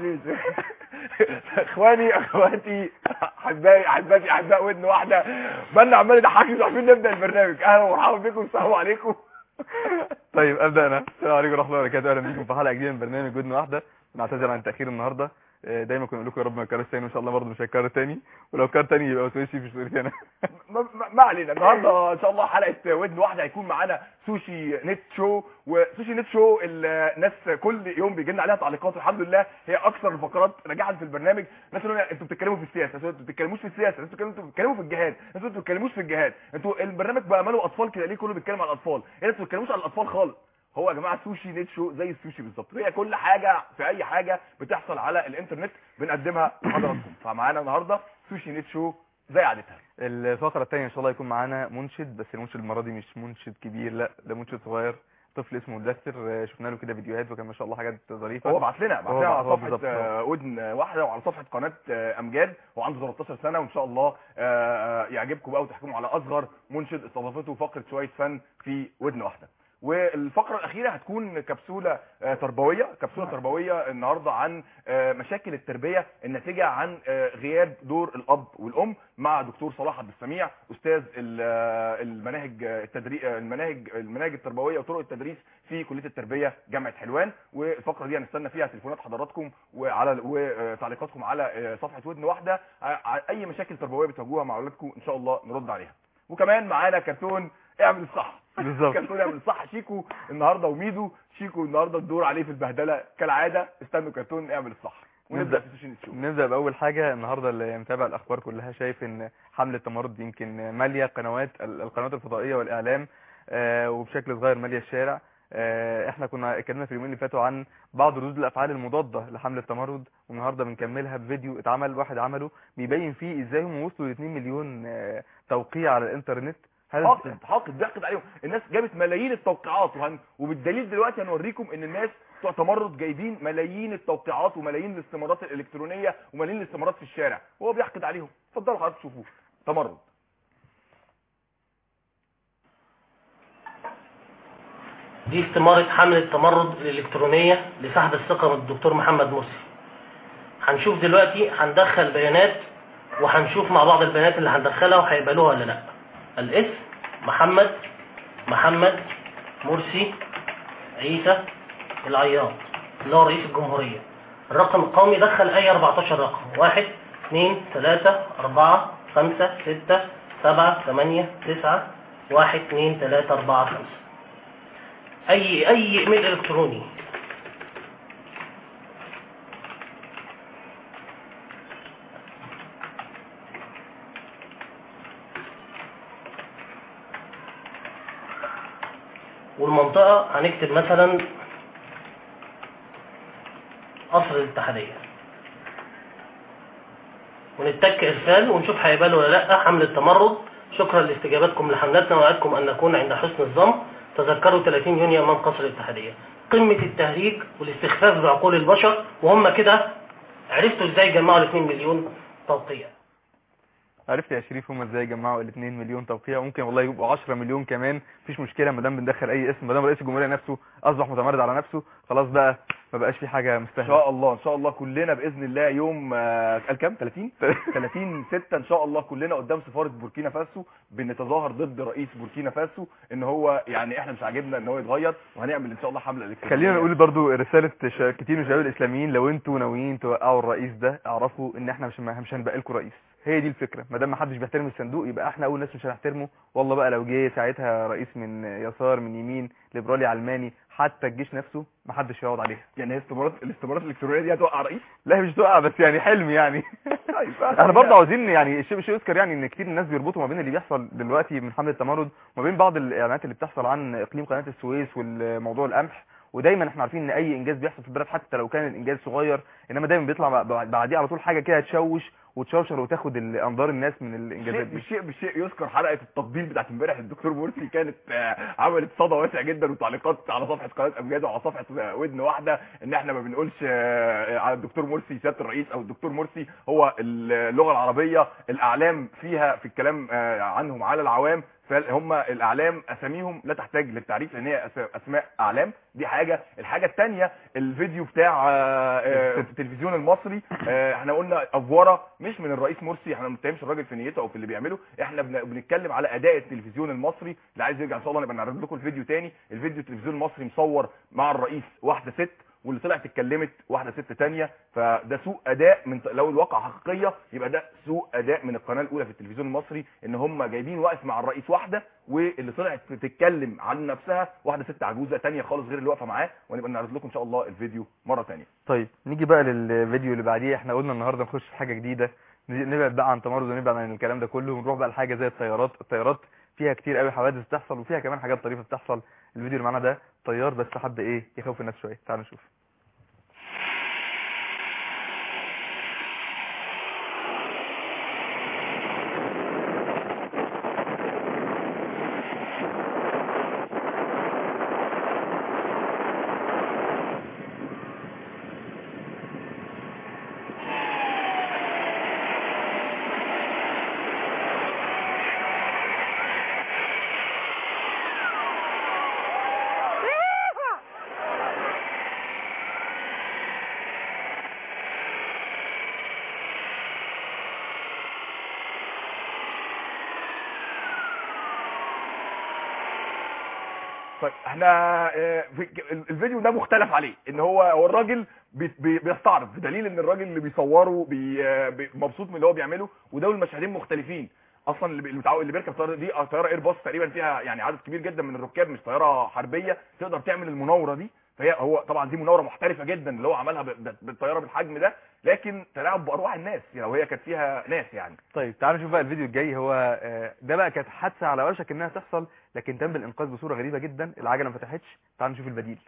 مفيش اخواني اخواتي احبائي احباتي احباء ودن واحده بالنا عمال يضحكني مش عارفين نبدا البرنامج اهلا ومرحبا بكم السلام عليكم طيب ابدا انا السلام عليكم ورحمه الله وبركاته اهلا بيكم في حلقه جديده من برنامج ودن واحده نعتذر عن التاخير النهارده آه، دايما كنا بنقول لكم يا رب ما يكررش تاني وان شاء الله برضه مش هيكرر تاني ولو كرر تاني يبقى وسوسي في صورتي انا ما, ما- ما علينا النهارده ان شاء الله حلقه ودن واحده هيكون معانا سوشي نت شو وسوشي نت شو الناس كل يوم بيجي لنا عليها تعليقات والحمد لله هي اكثر الفقرات نجاحا في البرنامج ناس يقولوا لنا انتوا بتتكلموا في السياسه انتوا ما بتتكلموش في السياسه انتوا بتتكلموا- انتوا بتتكلموا في الجهاد انتوا ما بتتكلموش في الجهاد انتوا البرنامج بقى ماله اطفال كده ليه كله بيتكلم عن الاطفال هنا انتوا ما بتتكلموش عن الاطفال خالص هو يا جماعه سوشي نت شو زي السوشي بالظبط هي كل حاجه في اي حاجه بتحصل على الانترنت بنقدمها لحضراتكم فمعانا النهارده سوشي نت شو زي عادتها الفقره الثانيه ان شاء الله يكون معانا منشد بس المنشد المره دي مش منشد كبير لا ده منشد صغير طفل اسمه مدثر آه، شفنا له كده فيديوهات وكان ما شاء الله حاجات ظريفه هو بعت لنا بعت هو لنا بعت- على هو صفحه بالظبط. آه، ودن واحده وعلى صفحه قناه آه، امجاد هو عنده 13 سنه وان شاء الله آه، آه، يعجبكم بقى وتحكموا على اصغر منشد استضافته فقره شويه فن في ودن واحده والفقره الاخيره هتكون كبسوله آه، تربويه كبسوله تربويه النهارده عن آه، مشاكل التربيه الناتجه عن آه، غياب دور الاب والام مع دكتور صلاح عبد السميع استاذ ال- آه، المناهج التدريب المناهج المناهج التربويه وطرق التدريس في كليه التربيه جامعه حلوان والفقره دي هنستنى فيها تليفونات حضراتكم وعلى وتعليقاتكم على آه، صفحه ودن واحده ع- ع- اي مشاكل تربويه بتواجهوها مع اولادكم ان شاء الله نرد عليها وكمان معانا كرتون اعمل الصح بالظبط كرتون اعمل الصح شيكو النهارده وميدو شيكو النهارده الدور عليه في البهدله كالعاده استنوا كرتون اعمل الصح ونبدا نبدأ. في سوشي نتشو نبدا باول حاجه النهارده اللي متابع الاخبار كلها شايف ان حمله التمرد يمكن ماليه قنوات القنوات الفضائيه والاعلام آه، وبشكل صغير ماليه الشارع آه، احنا كنا اتكلمنا في اليومين اللي فاتوا عن بعض ردود الافعال المضاده لحمله التمرد والنهارده بنكملها بفيديو اتعمل واحد عمله بيبين فيه ازاي هم وصلوا ل 2 مليون آه، توقيع على الانترنت هل حاقد حاقد بيحقد عليهم الناس جابت ملايين التوقيعات وهن... وبالدليل دلوقتي هنوريكم ان الناس بتوع تمرد جايبين ملايين التوقيعات وملايين الاستمارات الالكترونيه وملايين الاستمارات في الشارع وهو بيحقد عليهم اتفضلوا حضرتك شوفوه تمرد دي استمارة حملة التمرد الإلكترونية لسحب الثقة من الدكتور محمد مرسي هنشوف دلوقتي هندخل بيانات وهنشوف مع بعض البيانات اللي هندخلها وهيقبلوها ولا لا الاسم محمد محمد مرسي عيسى العياط اللي هو رئيس الجمهورية الرقم القومي دخل أي 14 رقم واحد اثنين ثلاثة أربعة خمسة ستة سبعة ثمانية تسعة واحد اثنين ثلاثة أربعة خمسة اي اي ايميل الكتروني والمنطقة هنكتب مثلا قصر الاتحادية ونتك ارسال ونشوف هيقبلوا ولا لا حملة تمرد شكرا لاستجابتكم لحملتنا وعدكم ان نكون عند حسن الظن تذكروا 30 يونيو امام قصر الاتحادية قمة التهريج والاستخفاف بعقول البشر وهم كده عرفتوا ازاي جمعوا ال 2 مليون توقيع عرفت يا شريف هم ازاي جمعوا ال 2 مليون توقيع ممكن والله يبقوا 10 مليون كمان مفيش مشكله ما دام بندخل اي اسم ما دام رئيس الجمهوريه نفسه اصبح متمرد على نفسه خلاص بقى ما بقاش في حاجه ان مستاهله شاء الله ان شاء الله كلنا باذن الله يوم آه، قال كام 30 30 6 ان شاء الله كلنا قدام سفاره بوركينا فاسو بنتظاهر ضد رئيس بوركينا فاسو ان هو يعني احنا مش عاجبنا ان هو يتغير وهنعمل ان شاء الله حمله الكترونيه خلينا نقول برضو رساله شا- كتير من الشباب الاسلاميين لو انتوا ناويين توقعوا الرئيس ده اعرفوا ان احنا مش مش هنبقى لكم رئيس هي دي الفكره ما دام ما حدش بيحترم الصندوق يبقى احنا اول ناس مش هنحترمه والله بقى لو جه ساعتها رئيس من يسار من يمين ليبرالي علماني حتى الجيش نفسه ما حدش يقعد عليها يعني هي استمارات الاستمارات الالكترونيه دي هتوقع رئيس لا مش تقع بس يعني حلم يعني طيب احنا برضه عاوزين يعني الشيء شيء يذكر يعني ان كتير الناس بيربطوا ما بين اللي بيحصل دلوقتي من حمله التمرد وما بين بعض الاعلانات اللي بتحصل عن اقليم قناه السويس والموضوع القمح ودايما احنا عارفين ان اي انجاز بيحصل في البلد حتى لو كان الانجاز صغير انما دايما بيطلع بع- بعديه على طول حاجه كده تشوش وتشوشر وتاخد ال- انظار الناس من شيء الانجازات دي بالشيء بالشيء يذكر حلقه التفضيل بتاعت امبارح الدكتور مرسي كانت آه، عملت صدى واسع جدا وتعليقات على صفحه قناه امجاد وعلى صفحه آه، ودن واحده ان احنا ما بنقولش آه، على الدكتور مرسي سياده الرئيس او الدكتور مرسي هو اللغه العربيه الاعلام فيها في الكلام آه، عنهم على العوام فهم الاعلام اساميهم لا تحتاج للتعريف لان هي أس- اسماء اعلام دي حاجه الحاجه الثانيه الفيديو بتاع آه، آه، التلفزيون المصري آه، احنا قلنا افوره مش من الرئيس مرسي احنا ما بنتهمش الراجل في نيته او في اللي بيعمله احنا بن- بنتكلم على اداء التلفزيون المصري اللي عايز يرجع ان شاء الله نبقى نعرض لكم الفيديو تاني الفيديو التلفزيون المصري مصور مع الرئيس واحده ست واللي طلعت اتكلمت واحده ست تانية فده سوء اداء من لو الواقع حقيقيه يبقى ده سوء اداء من القناه الاولى في التلفزيون المصري ان هم جايبين واقف مع الرئيس واحده واللي طلعت تتكلم عن نفسها واحده ست عجوزه تانية خالص غير اللي واقفه معاه ونبقى نعرض لكم ان شاء الله الفيديو مره تانية طيب نيجي بقى للفيديو اللي بعديه احنا قلنا النهارده نخش في حاجه جديده ن- نبعد بقى عن تمرد ونبعد عن الكلام ده كله ونروح بقى لحاجه زي الطيارات الطيارات فيها كتير قوي حوادث بتحصل وفيها كمان حاجات طريفه بتحصل الفيديو اللي معانا ده طيار بس حب ايه يخوف الناس شويه تعالوا نشوف طيب احنا آه، في- الفيديو ده مختلف عليه ان هو هو الراجل بي- بي- بيستعرض بدليل ان الراجل اللي بيصوره بي آه، بي- مبسوط من اللي هو بيعمله ودول المشهدين مختلفين اصلا اللي بي- اللي متعود اللي بيركب طياره دي آه، طياره اير باص تقريبا فيها يعني عدد كبير جدا من الركاب مش طياره حربيه تقدر تعمل المناوره دي فهي هو طبعا دي مناوره محترفه جدا اللي هو عملها ب- ب- بالطياره بالحجم ده لكن تلاعب بارواح الناس يعني وهي كانت فيها ناس يعني طيب تعالوا نشوف بقى الفيديو الجاي هو آه، ده بقى كانت حادثه على وشك انها تحصل لكن تم الانقاذ بصوره غريبه جدا العجله ما فتحتش تعالوا نشوف البديل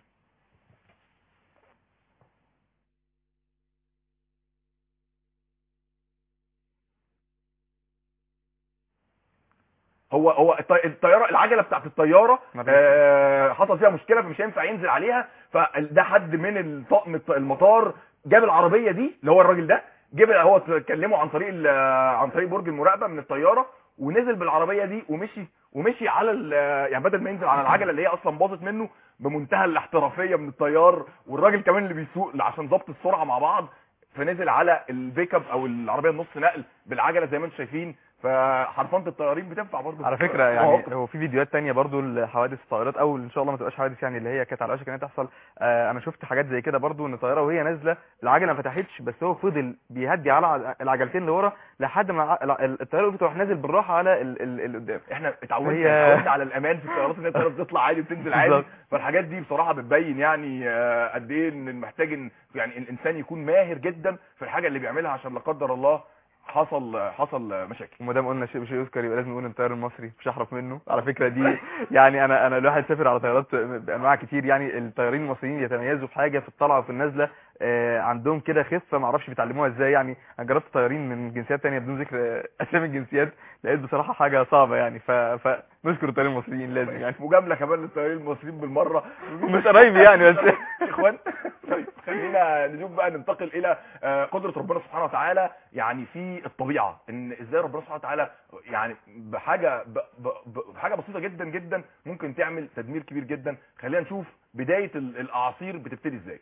هو هو الطي- الطياره العجله بتاعت الطياره ما آه حصل فيها مشكله فمش هينفع ينزل عليها فده حد من الطاقم الط- المطار جاب العربيه دي اللي هو الراجل ده جاب هو كلمه عن طريق ال- عن طريق برج المراقبه من الطياره ونزل بالعربيه دي ومشي ومشي على ال- يعني بدل ما ينزل على العجله اللي هي اصلا باظت منه بمنتهى الاحترافيه من الطيار والراجل كمان اللي بيسوق عشان ضبط السرعه مع بعض فنزل على البيك اب او العربيه النص نقل بالعجله زي ما انتم شايفين فحرفنه الطيارين بتنفع برضه على في فكره يعني مواقف. هو في فيديوهات تانية برضو لحوادث الطائرات او ان شاء الله ما تبقاش حوادث يعني اللي هي كانت على وشك انها تحصل آه انا شفت حاجات زي كده برضو ان الطياره وهي نازله العجله ما فتحتش بس هو فضل بيهدي على العجلتين اللي ورا لحد ما الع- الطياره وقفت وراح نازل بالراحه على ال- ال- اللي قدام احنا اتعودنا هي- اتعودنا على الامان في الطيارات ان الطياره بتطلع عادي وبتنزل عادي بالظبط. فالحاجات دي بصراحه بتبين يعني آه، قد ايه ان محتاج ان يعني الانسان يكون ماهر جدا في الحاجه اللي بيعملها عشان لا قدر الله حصل حصل مشاكل وما دام قلنا شيء بشيء يذكر يبقى لازم نقول إن الطيار المصري مش احرف منه على فكره دي يعني انا انا الواحد سافر على طيارات بانواع كتير يعني الطيارين المصريين يتميزوا في حاجه في الطلعه وفي النزله آه، عندهم كده خفه ما اعرفش بيتعلموها ازاي يعني انا جربت طيارين من جنسيات تانية بدون ذكر آه، اسامي الجنسيات لقيت بصراحه حاجه صعبه يعني ف... فنشكر الطيارين المصريين لازم يعني مجامله كمان للطيارين المصريين بالمره مش قرايبي يعني بس اخوان طيب خلينا نشوف بقى ننتقل الى آه، قدره ربنا سبحانه وتعالى يعني في الطبيعه ان ازاي ربنا سبحانه وتعالى يعني بحاجه ب- ب- ب- بحاجه بسيطه جدا جدا ممكن تعمل تدمير كبير جدا خلينا نشوف بدايه ال- الاعاصير بتبتدي ازاي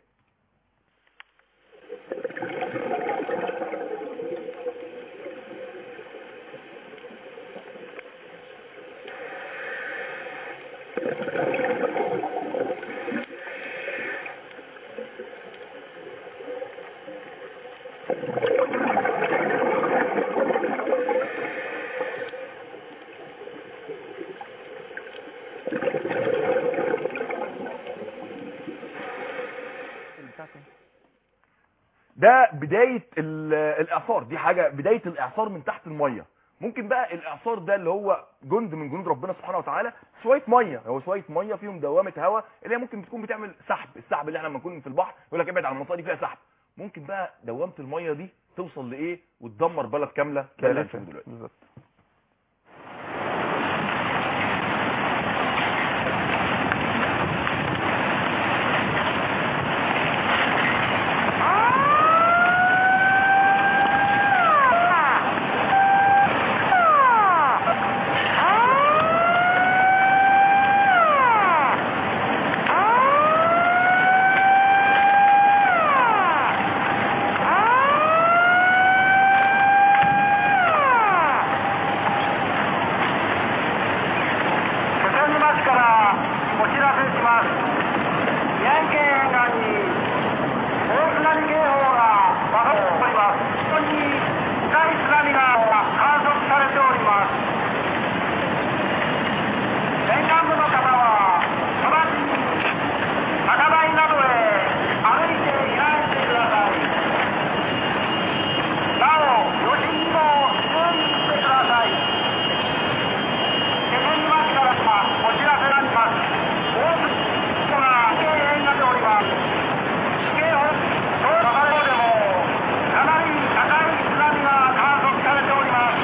ده بدايه ال- الاعصار دي حاجه بدايه الاعصار من تحت الميه ممكن بقى الاعصار ده اللي هو جند من جنود ربنا سبحانه وتعالى شويه ميه هو شويه ميه فيهم دوامه هواء اللي هي ممكن تكون بتعمل سحب السحب اللي احنا لما نكون في البحر يقول لك ابعد عن المنطقه دي فيها سحب ممكن بقى دوامه الميه دي توصل لايه وتدمر بلد كامله ده اللي هنشوفه دلوقتي بالظبط 進みますからお知らせします宮城県沿岸に大津波警報が出されておりますここに深い津波が観測されております沿岸部の方は直ちに高台などへ歩いて避難してくださいなお余震にも注意してください気仙沼市からお知らせがあります。大津市が危険になっております。危険をそうされるでもかなり高い津波が観測されております。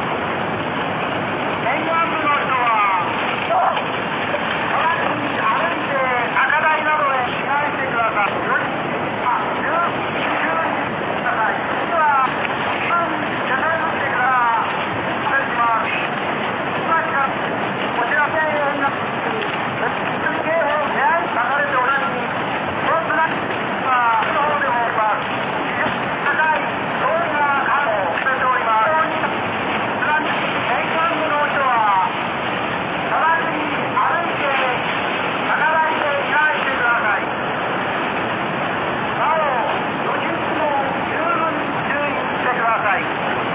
沿岸部の人は直ちに歩いて高台などへ避難してください。よりあ注意注意してください。では、すぐに気仙沼市からお願いします。今しかこちら千円が警報出会い書かれておらずにその津波はの方でもいます高い通りが可能されております津波沿岸部の人は直ちに歩いて高台へ避難してくださいなお余震にも十分注意してください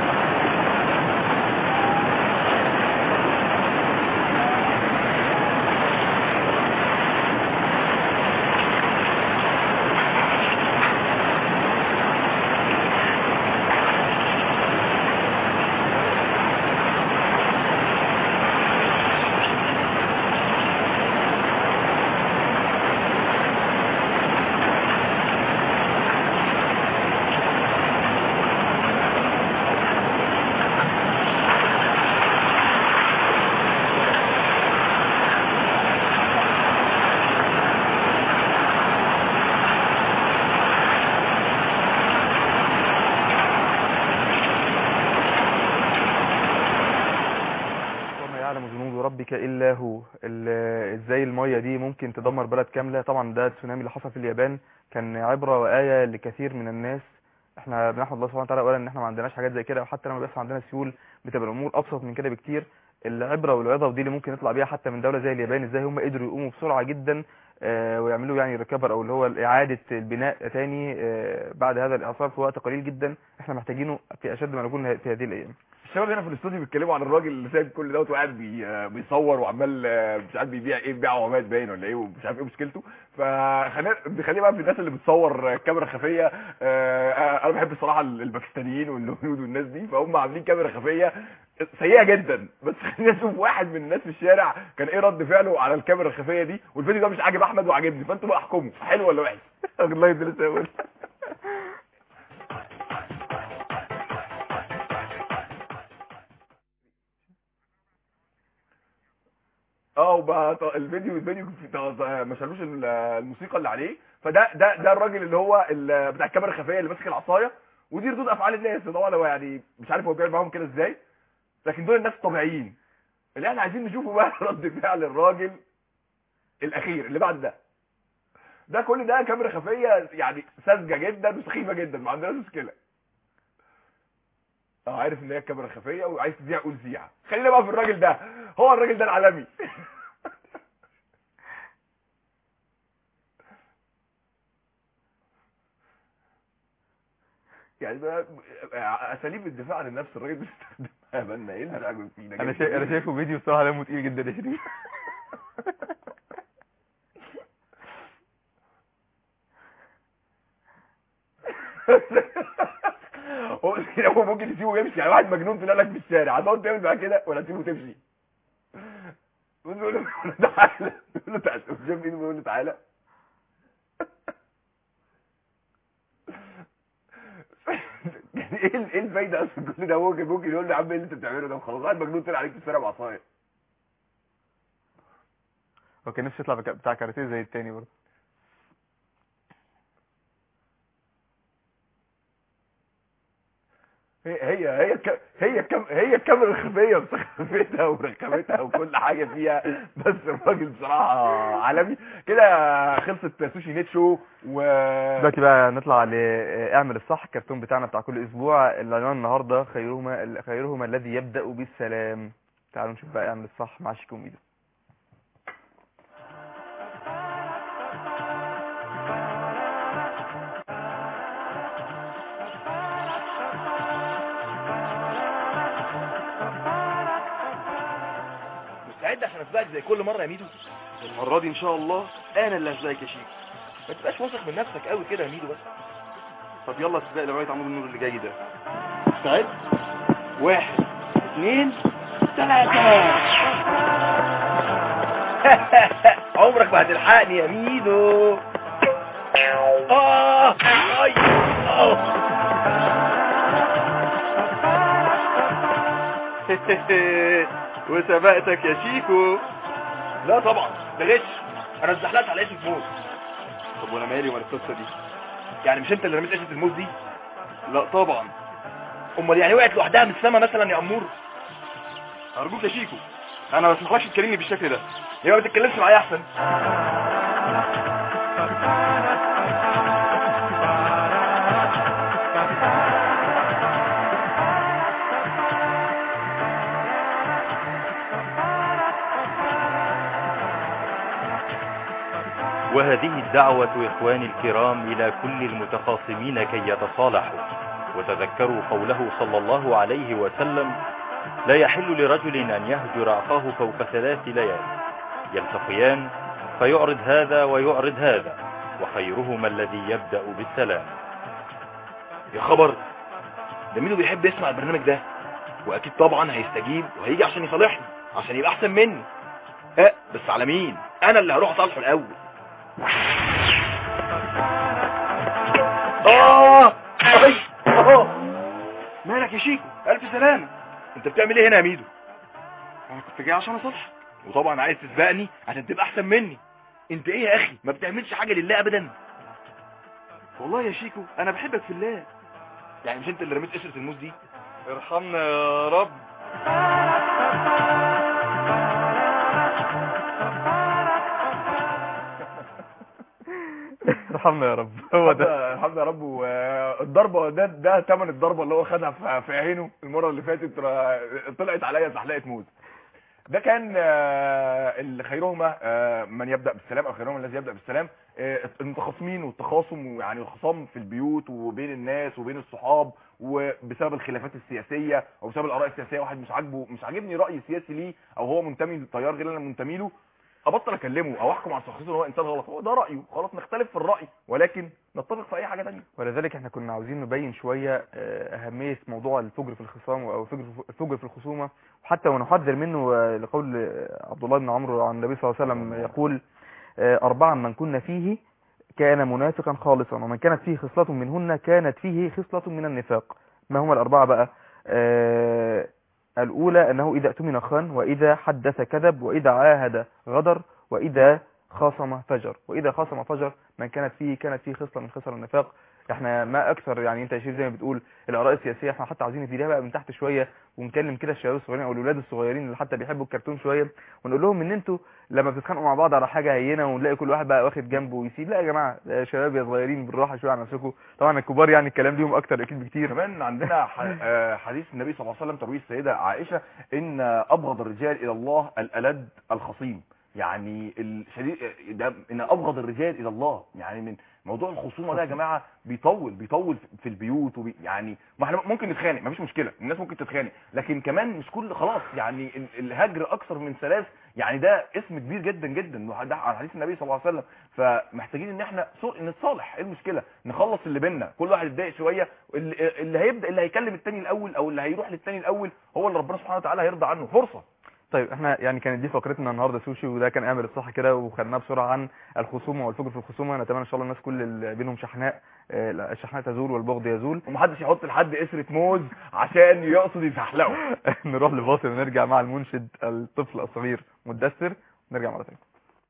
وما يعلم جنود ربك الا هو ال- ازاي الميه دي ممكن تدمر بلد كامله طبعا ده التسونامي اللي حصل في اليابان كان عبره وايه لكثير من الناس احنا بنحمد الله سبحانه وتعالى اولا ان احنا ما عندناش حاجات زي كده وحتى لما بيحصل عندنا سيول بتبقى الامور ابسط من كده بكتير العبره والعظه ودي اللي ممكن نطلع بيها حتى من دوله زي اليابان ازاي هم قدروا يقوموا بسرعه جدا آه، ويعملوا يعني ريكفر او اللي هو اعاده البناء تاني آه، بعد هذا الاعصار في وقت قليل جدا احنا محتاجينه في اشد ما نكون في هذه الايام الشباب هنا في الاستوديو بيتكلموا عن الراجل اللي سايب كل دوت وقاعد بي آه، بيصور وعمال آه، مش عارف بيبيع ايه بيبيع وهمات باين ولا ايه ومش عارف ايه مشكلته فخلينا نخليه بقى في الناس اللي بتصور آه، كاميرا خفيه آه، آه، انا بحب الصراحه الباكستانيين والهنود والناس دي فهم عاملين كاميرا خفيه سيئه جدا بس خلينا نشوف واحد من الناس في الشارع كان ايه رد فعله على الكاميرا الخفيه دي والفيديو ده مش عاجب احمد وعاجبني فانتوا بقى احكموا حلو ولا وحش الله يديله السلامة. اه وبقى ط- الفيديو الفيديو في- ط- ما شالوش ال- الموسيقى اللي عليه فده ده ده الراجل اللي هو ال- بتاع الكاميرا الخفيه اللي ماسك العصايه ودي ردود افعال الناس طبعا هو يعني مش عارف هو بيعمل معاهم كده ازاي لكن دول الناس الطبيعيين اللي احنا عايزين نشوفه بقى رد فعل الراجل الاخير اللي بعد ده ده كل ده كاميرا خفيه يعني ساذجه جدا وسخيفه جدا ما عندناش مشكله اه عارف ان هي كاميرا خفيه وعايز تذيع قول ذيع خلينا بقى في الراجل ده هو الراجل ده العالمي يعني بقى اساليب الدفاع عن النفس الراجل بيستخدمها بالنا ايه اللي عاجبك فينا انا شايف انا شايفه فيديو الصراحه دمه تقيل جدا يا شريف هو هو ممكن تسيبه يمشي يعني واحد مجنون طلع لك في الشارع هتقعد تعمل معاه كده ولا تسيبه تمشي بيقول له تعالى بيقول له تعالى شايف ايده بيقول له تعالى ايه ال- ايه الفايده اصلا كل ده ممكن ممكن يقول لي يا عم ايه اللي انت بتعمله ده خلاص قاعد مجنون طلع عليك تسرق بعصايه هو كان نفسه يطلع بك- بتاع كاراتيه زي التاني برضه هي هي هي الك- هي الكام هي الكاميرا الخفيه بسخافتها ورخامتها وكل حاجه فيها بس الراجل بصراحه عالمي كده خلصت سوشي نيت شو و دلوقتي بقى نطلع لاعمل الصح الكرتون بتاعنا بتاع كل اسبوع العنوان النهارده خيرهما خيرهما الذي يبدا بالسلام تعالوا نشوف بقى اعمل الصح مع شيكو ميدو مستعد عشان اسبقك زي كل مره يا ميدو المره دي ان شاء الله انا اللي هسبقك يا شيخ ما تبقاش واثق من نفسك قوي كده يا ميدو بس طب يلا سباق لغايه عمود النور اللي جاي ده مستعد واحد اثنين ثلاثة عمرك ما هتلحقني يا ميدو اه اي اه وسبقتك يا شيكو لا طبعا ده غش انا اتزحلقت على قشة موز طب وانا مالي ولا القصه دي يعني مش انت اللي رميت قشة الموز دي لا طبعا امال يعني وقعت لوحدها من السما مثلا يا امور ارجوك يا شيكو انا ما اسمحلكش تكلمني بالشكل ده يبقى ما تتكلمش معايا احسن وهذه الدعوة إخواني الكرام إلى كل المتخاصمين كي يتصالحوا وتذكروا قوله صلى الله عليه وسلم لا يحل لرجل أن يهجر أخاه فوق ثلاث ليال يلتقيان فيعرض هذا ويعرض هذا وخيرهما الذي يبدأ بالسلام يا خبر ده ميدو بيحب يسمع البرنامج ده واكيد طبعا هيستجيب وهيجي عشان يصالحني عشان يبقى احسن مني اه بس على مين انا اللي هروح اصالحه الاول اه أي. اه مالك يا شيكو الف سلامه انت بتعمل ايه هنا يا ميدو انا كنت جاي عشان اصالحك وطبعا عايز تسبقني عشان تبقى احسن مني انت ايه يا اخي ما بتعملش حاجه لله ابدا والله يا شيكو انا بحبك في الله يعني مش انت اللي رميت قشره الموز دي ارحمنا يا رب ارحمنا يا رب هو ده الحمد لله يا رب والضربه ده ده ثمن الضربه اللي هو خدها في- في عينه المره اللي فاتت را- طلعت عليا زحلقه موز ده كان آه، اللي خيرهما آه، من يبدا بالسلام او خيرهما الذي يبدا بالسلام آه، المتخاصمين والتخاصم ويعني الخصام في البيوت وبين الناس وبين الصحاب وبسبب الخلافات السياسيه او بسبب الاراء السياسيه واحد مش عاجبه مش عاجبني راي سياسي ليه او هو منتمي لتيار غير اللي انا منتمي له ابطل اكلمه او احكم على شخصيته ان هو انسان غلط هو ده رايه خلاص نختلف في الراي ولكن نتفق في اي حاجه ثانيه ولذلك احنا كنا عاوزين نبين شوية آه، أهمية موضوع الفجر في الخصام أو الفجر الفجر في الخصومة وحتى ونحذر منه آه، لقول آه، عبد الله بن عمرو عن النبي صلى الله عليه وسلم يقول آه، أربعا من كنا فيه كان منافقا خالصا ومن كانت فيه خصلة منهن كانت فيه خصلة من النفاق ما هما الأربعة بقى آه، الأولى أنه إذا اؤتمن خان وإذا حدث كذب وإذا عاهد غدر وإذا خاصم فجر وإذا خاصم فجر من كانت فيه كانت فيه خصلة من خصل النفاق احنا ما اكثر يعني انت يا شيخ زي ما بتقول الاراء السياسيه احنا حتى عاوزين نبتديها بقى من تحت شويه ونكلم كده الشباب الصغيرين او الاولاد الصغيرين اللي حتى بيحبوا الكرتون شويه ونقول لهم ان انتوا لما بتتخانقوا مع بعض على حاجه هينه ونلاقي كل واحد بقى واخد جنبه ويسيب لا يا جماعه يا شباب يا صغيرين بالراحه شويه على نفسكم طبعا الكبار يعني الكلام ليهم اكتر اكيد بكتير كمان عندنا ح- آه، حديث النبي صلى الله عليه وسلم ترويه السيدة عائشة ان ابغض الرجال الى الله الالد الخصيم يعني الشديد ده ان ابغض الرجال الى الله يعني من موضوع الخصومه ده يا جماعه بيطول بيطول في البيوت وبي يعني ما احنا ممكن نتخانق مفيش مشكله الناس ممكن تتخانق لكن كمان مش كل خلاص يعني ال- الهجر اكثر من ثلاث يعني ده اسم كبير جدا جدا وده على حديث النبي صلى الله عليه وسلم فمحتاجين ان احنا صل- نتصالح ايه المشكله نخلص اللي بينا كل واحد يتضايق شويه اللي اللي هيبدا اللي هيكلم التاني الاول او اللي هيروح للتاني الاول هو اللي ربنا سبحانه وتعالى هيرضى عنه فرصه طيب احنا يعني كانت دي فقرتنا النهارده سوشي وده كان اعمل الصح كده وخدناه بسرعه عن الخصومه والفجر في الخصومه نتمنى ان شاء الله الناس كل اللي بينهم شحناء آه، لا، الشحناء تزول والبغض يزول ومحدش يحط لحد قشره موز عشان يقصد يزحلقه نروح لفاصل ونرجع مع المنشد الطفل الصغير مدثر نرجع مره ثانيه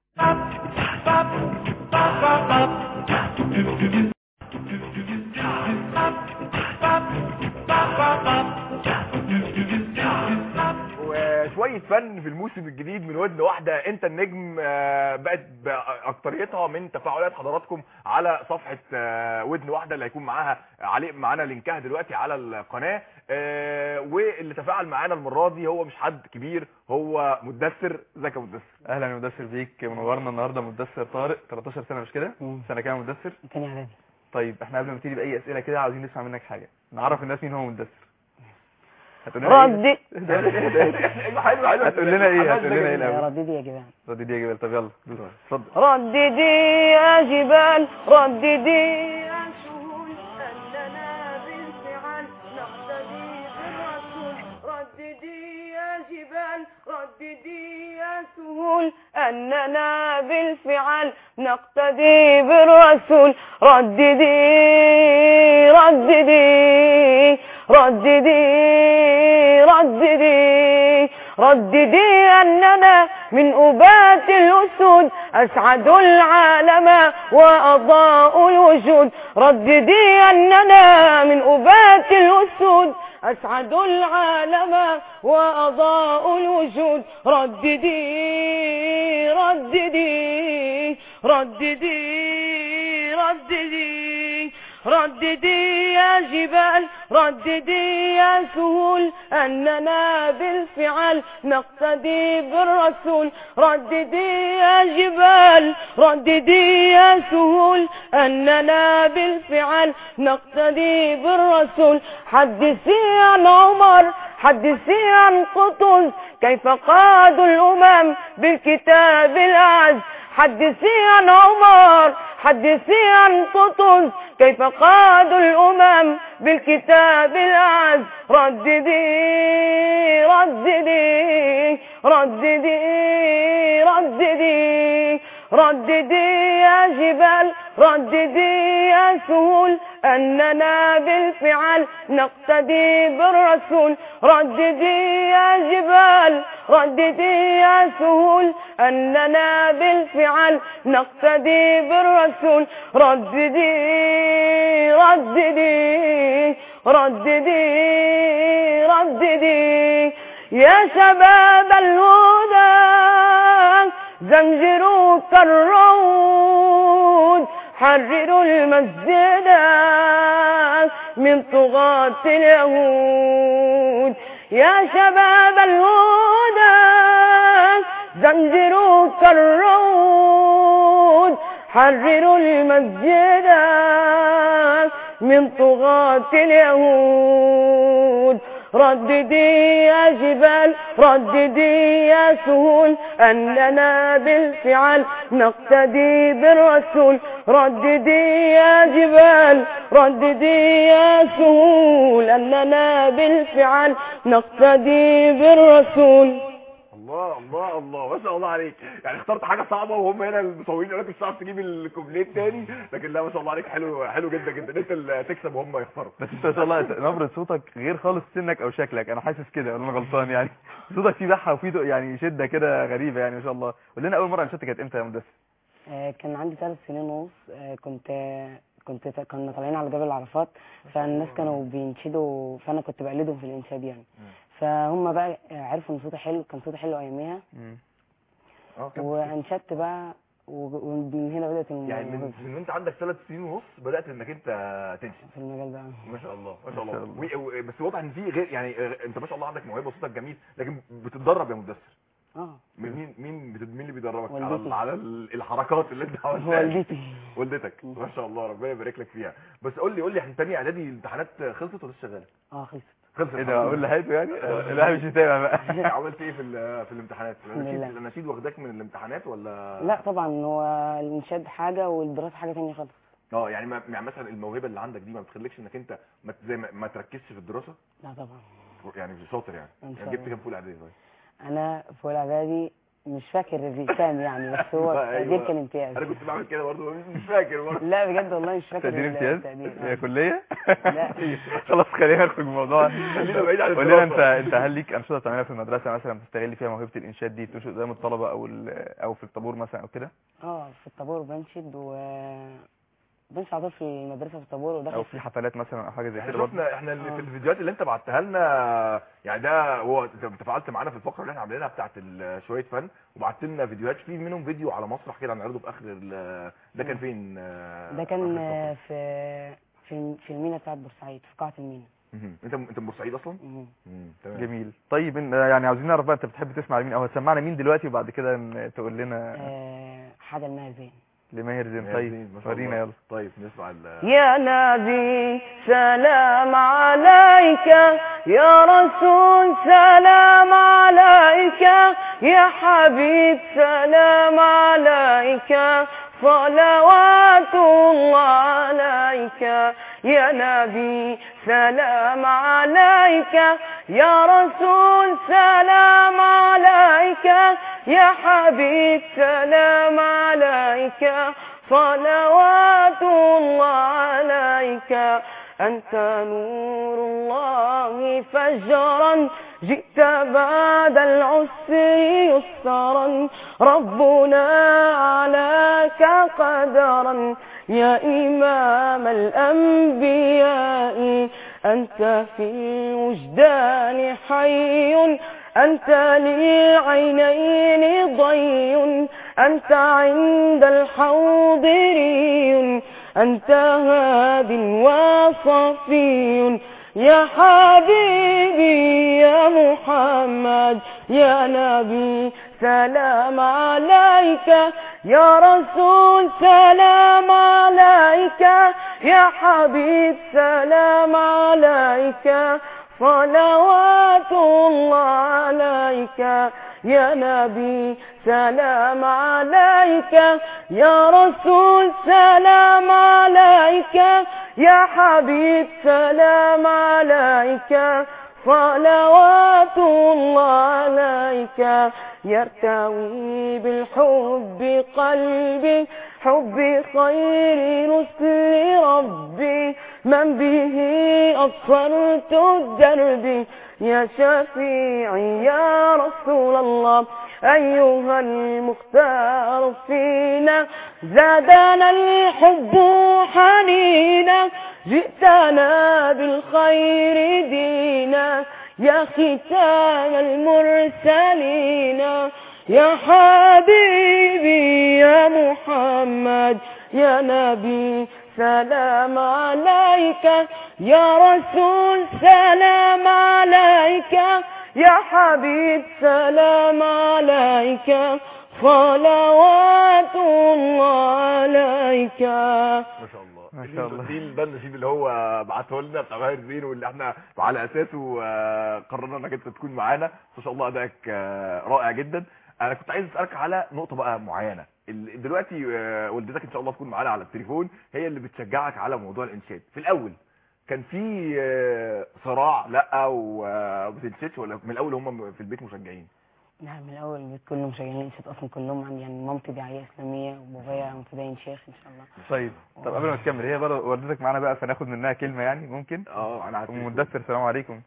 وشويه فن في الموسم الجديد من ودن واحده انت النجم آه، بقت اكتريتها من تفاعلات حضراتكم على صفحه آه، ودن واحده اللي هيكون معاها عليه معانا لينكها دلوقتي على القناه آه، واللي تفاعل معانا المره دي هو مش حد كبير هو مدثر ازيك يا مدثر اهلا يا مدثر بيك منورنا النهارده مدثر طارق 13 سنه مش كده مم. سنه كام يا مدثر تاني اعدادي طيب احنا قبل ما نبتدي باي اسئله كده عاوزين نسمع منك حاجه نعرف الناس مين هو مدثر هتقول لنا ايه ردي حلو حلو هتقول لنا ايه هتقول لنا ايه يا الاول رددي يا جبال ردي دي يا جبال طب يلا دوس. اتفضل رددي يا جبال رددي يا سهول أننا بالفعل نقتدي بالرسول رددي يا جبال رددي يا سهول أننا بالفعل نقتدي بالرسول رددي رددي رددي رددي رددي أننا من أبات الأسود أسعدوا العالم وأضاءوا الوجود رددي أننا من أبات الأسود أسعدوا العالم وأضاءوا الوجود رددي رددي رددي رددي رددي يا جبال رددي يا سهول أننا بالفعل نقتدي بالرسول رددي يا جبال رددي يا سهول أننا بالفعل نقتدي بالرسول حدثي عن عمر حدثي عن قطز كيف قادوا الأمم بالكتاب الأعز حدثي عن عمر حدثي عن قطز كيف قادوا الأمم بالكتاب الأعز رددي رددي رددي رددي رددي يا جبال رددي يا سهول أننا بالفعل نقتدي بالرسول رددي يا جبال رددي يا سهول أننا بالفعل نقتدي بالرسول رددي رددي رددي رددي يا شباب الهدى زمجروا كالرود حرروا المسجد من طغاة اليهود يا شباب الهدى زمجروا كالرود حرروا المسجد من طغاة اليهود رددي يا جبال رددي يا سهول أننا بالفعل نقتدي بالرسول رددي يا جبال رددي يا سهول أننا بالفعل نقتدي بالرسول الله الله الله ما شاء الله عليك يعني اخترت حاجه صعبه وهم هنا المصورين يقول لك مش هتعرف تجيب الكوبليه التاني لكن لا ما شاء الله عليك حلو حلو جدا جدا انت اللي تكسب وهم يخسروا بس انت ما شاء الله نبره صوتك غير خالص سنك او شكلك انا حاسس كده ولا انا غلطان يعني صوتك فيه بحه وفيه دق- يعني شده كده غريبه يعني ما شاء الله قول لنا اول مره انشدت كانت امتى يا مدثر آه، كان عندي ثلاث سنين ونص آه، كنت كنت كنا طالعين على جبل عرفات فالناس كانوا بينشدوا فانا كنت بقلدهم في الانشاد يعني فهم بقى عرفوا ان صوتي حلو كان صوتي حلو اياميها مم. اه كم- وانشدت بقى و- ومن هنا بدات يعني من الموهبه من وانت عندك ثلاث سنين ونص بدات انك انت تنشد في المجال ده ما شاء الله ما شاء ما شاء الله الله. و- و- بس واضح ان في غير يعني آه، انت ما شاء الله عندك موهبه وصوتك جميل لكن بتتدرب يا مدثر اه مين مين مين بت- مين اللي بيدربك على والدتي. ال- على ال- الحركات اللي انت عملتها والدتي والدتك ما شاء الله ربنا يبارك لك فيها بس قول لي قول لي احنا تاني اعدادي الامتحانات خلصت ولا لسه شغاله اه خلصت خلصت ايه ده اقول لحيته يعني لا مش متابع بقى عملت ايه في ال- في الامتحانات الحمد لله. النشيد النشيد واخداك من الامتحانات ولا لا طبعا هو الانشاد حاجه والدراسه حاجه تانية خالص اه يعني ما يعني مثلا الموهبه اللي عندك دي ما بتخليكش انك انت ما ت- زي ما, ما تركزش في الدراسه لا طبعا يعني شاطر يعني, إن شاء يعني جبت الله. كام فول اعدادي طيب انا في اولى اعدادي مش فاكر كام يعني بس هو أيوة. التقدير كان امتياز انا كنت بعمل كده برضه مش فاكر برضه لا بجد والله مش فاكر تقدير امتياز التقدير هي آه. كليه لا. خلاص خلينا نخرج من الموضوع خلينا بعيد عن قول لنا انت الدراسة. انت هل ليك انشطه تعملها في المدرسه مثلا بتستغل فيها موهبه الانشاد دي تنشد قدام الطلبه او ال- او في الطابور مثلا او كده اه في الطابور بنشد و بنشد على طول في المدرسه في الطابور او وداخل في حفلات مثلا او حاجه زي احنا كده برضه شفنا احنا اللي في آه. الفيديوهات اللي انت بعتها لنا يعني ده هو انت تفاعلت معانا في الفقره اللي احنا عاملينها بتاعت ال- شويه فن وبعت لنا فيديوهات في منهم فيديو على مسرح كده هنعرضه في اخر ال- ده كان فين آه، ده كان آخر الفقرة؟ آه، في في في المينا بتاعت بورسعيد في قاعه المينا مهم. انت انت من بورسعيد اصلا مهم. مم، تمام جميل طيب إن- يعني عاوزين نعرف بقى انت بتحب تسمع لمين او هتسمعنا مين دلوقتي وبعد كده ن- تقول لنا آه، حاجه الماء زين لماهر زين يا طيب زين، ما شاء ورينا الله. يلا طيب نسمع ال يا نبي سلام عليك يا رسول سلام عليك يا حبيب سلام عليك صلوات الله عليك يا نبي سلام عليك يا رسول سلام عليك يا حبيب سلام عليك صلوات الله عليك أنت نور الله فجرا جئت بعد العسر يسرا ربنا علاك قدرا يا إمام الأنبياء أنت في الوجدان حي أنت للعينين ضي أنت عند الحوض ري أنت هاد وصفي يا حبيبي يا محمد يا نبي سلام عليك يا رسول سلام عليك يا حبيب سلام عليك صلوات الله عليك يا نبي سلام عليك يا رسول سلام عليك يا حبيب سلام عليك صلوات الله عليك يرتوي بالحب قلبي حب خير رسل ربي من به أبصرت الدرب يا شفيعي يا رسول الله أيها المختار فينا زادنا الحب حنينا جئتنا بالخير دينا يا ختام المرسلين يا حبيبي يا محمد يا نبي سلام عليك يا رسول سلام عليك يا حبيب سلام عليك صلوات الله عليك ما شاء الله ما شاء الله. دي البند نشيد اللي هو بعته لنا بتاع ماهر زين واللي احنا على اساسه آه، قررنا انك انت تكون معانا ما شاء الله ادائك آه، رائع جدا انا كنت عايز اسالك على نقطه بقى معينه ال- دلوقتي آه، والدتك ان شاء الله تكون معانا على التليفون هي اللي بتشجعك على موضوع الانشاد في الاول كان في آه، صراع لا وما بتنشدش ولا من الاول هم في البيت مشجعين نعم من الاول البيت كله مشغلين انشاد اصلا كلهم عندي يعني مامتي داعيه اسلاميه وبابايا متدين شيخ ان شاء الله طيب طب قبل ما تكمل هي برضه والدتك معانا بقى فناخد منها كلمه يعني ممكن اه انا عارف ام مدثر السلام عليكم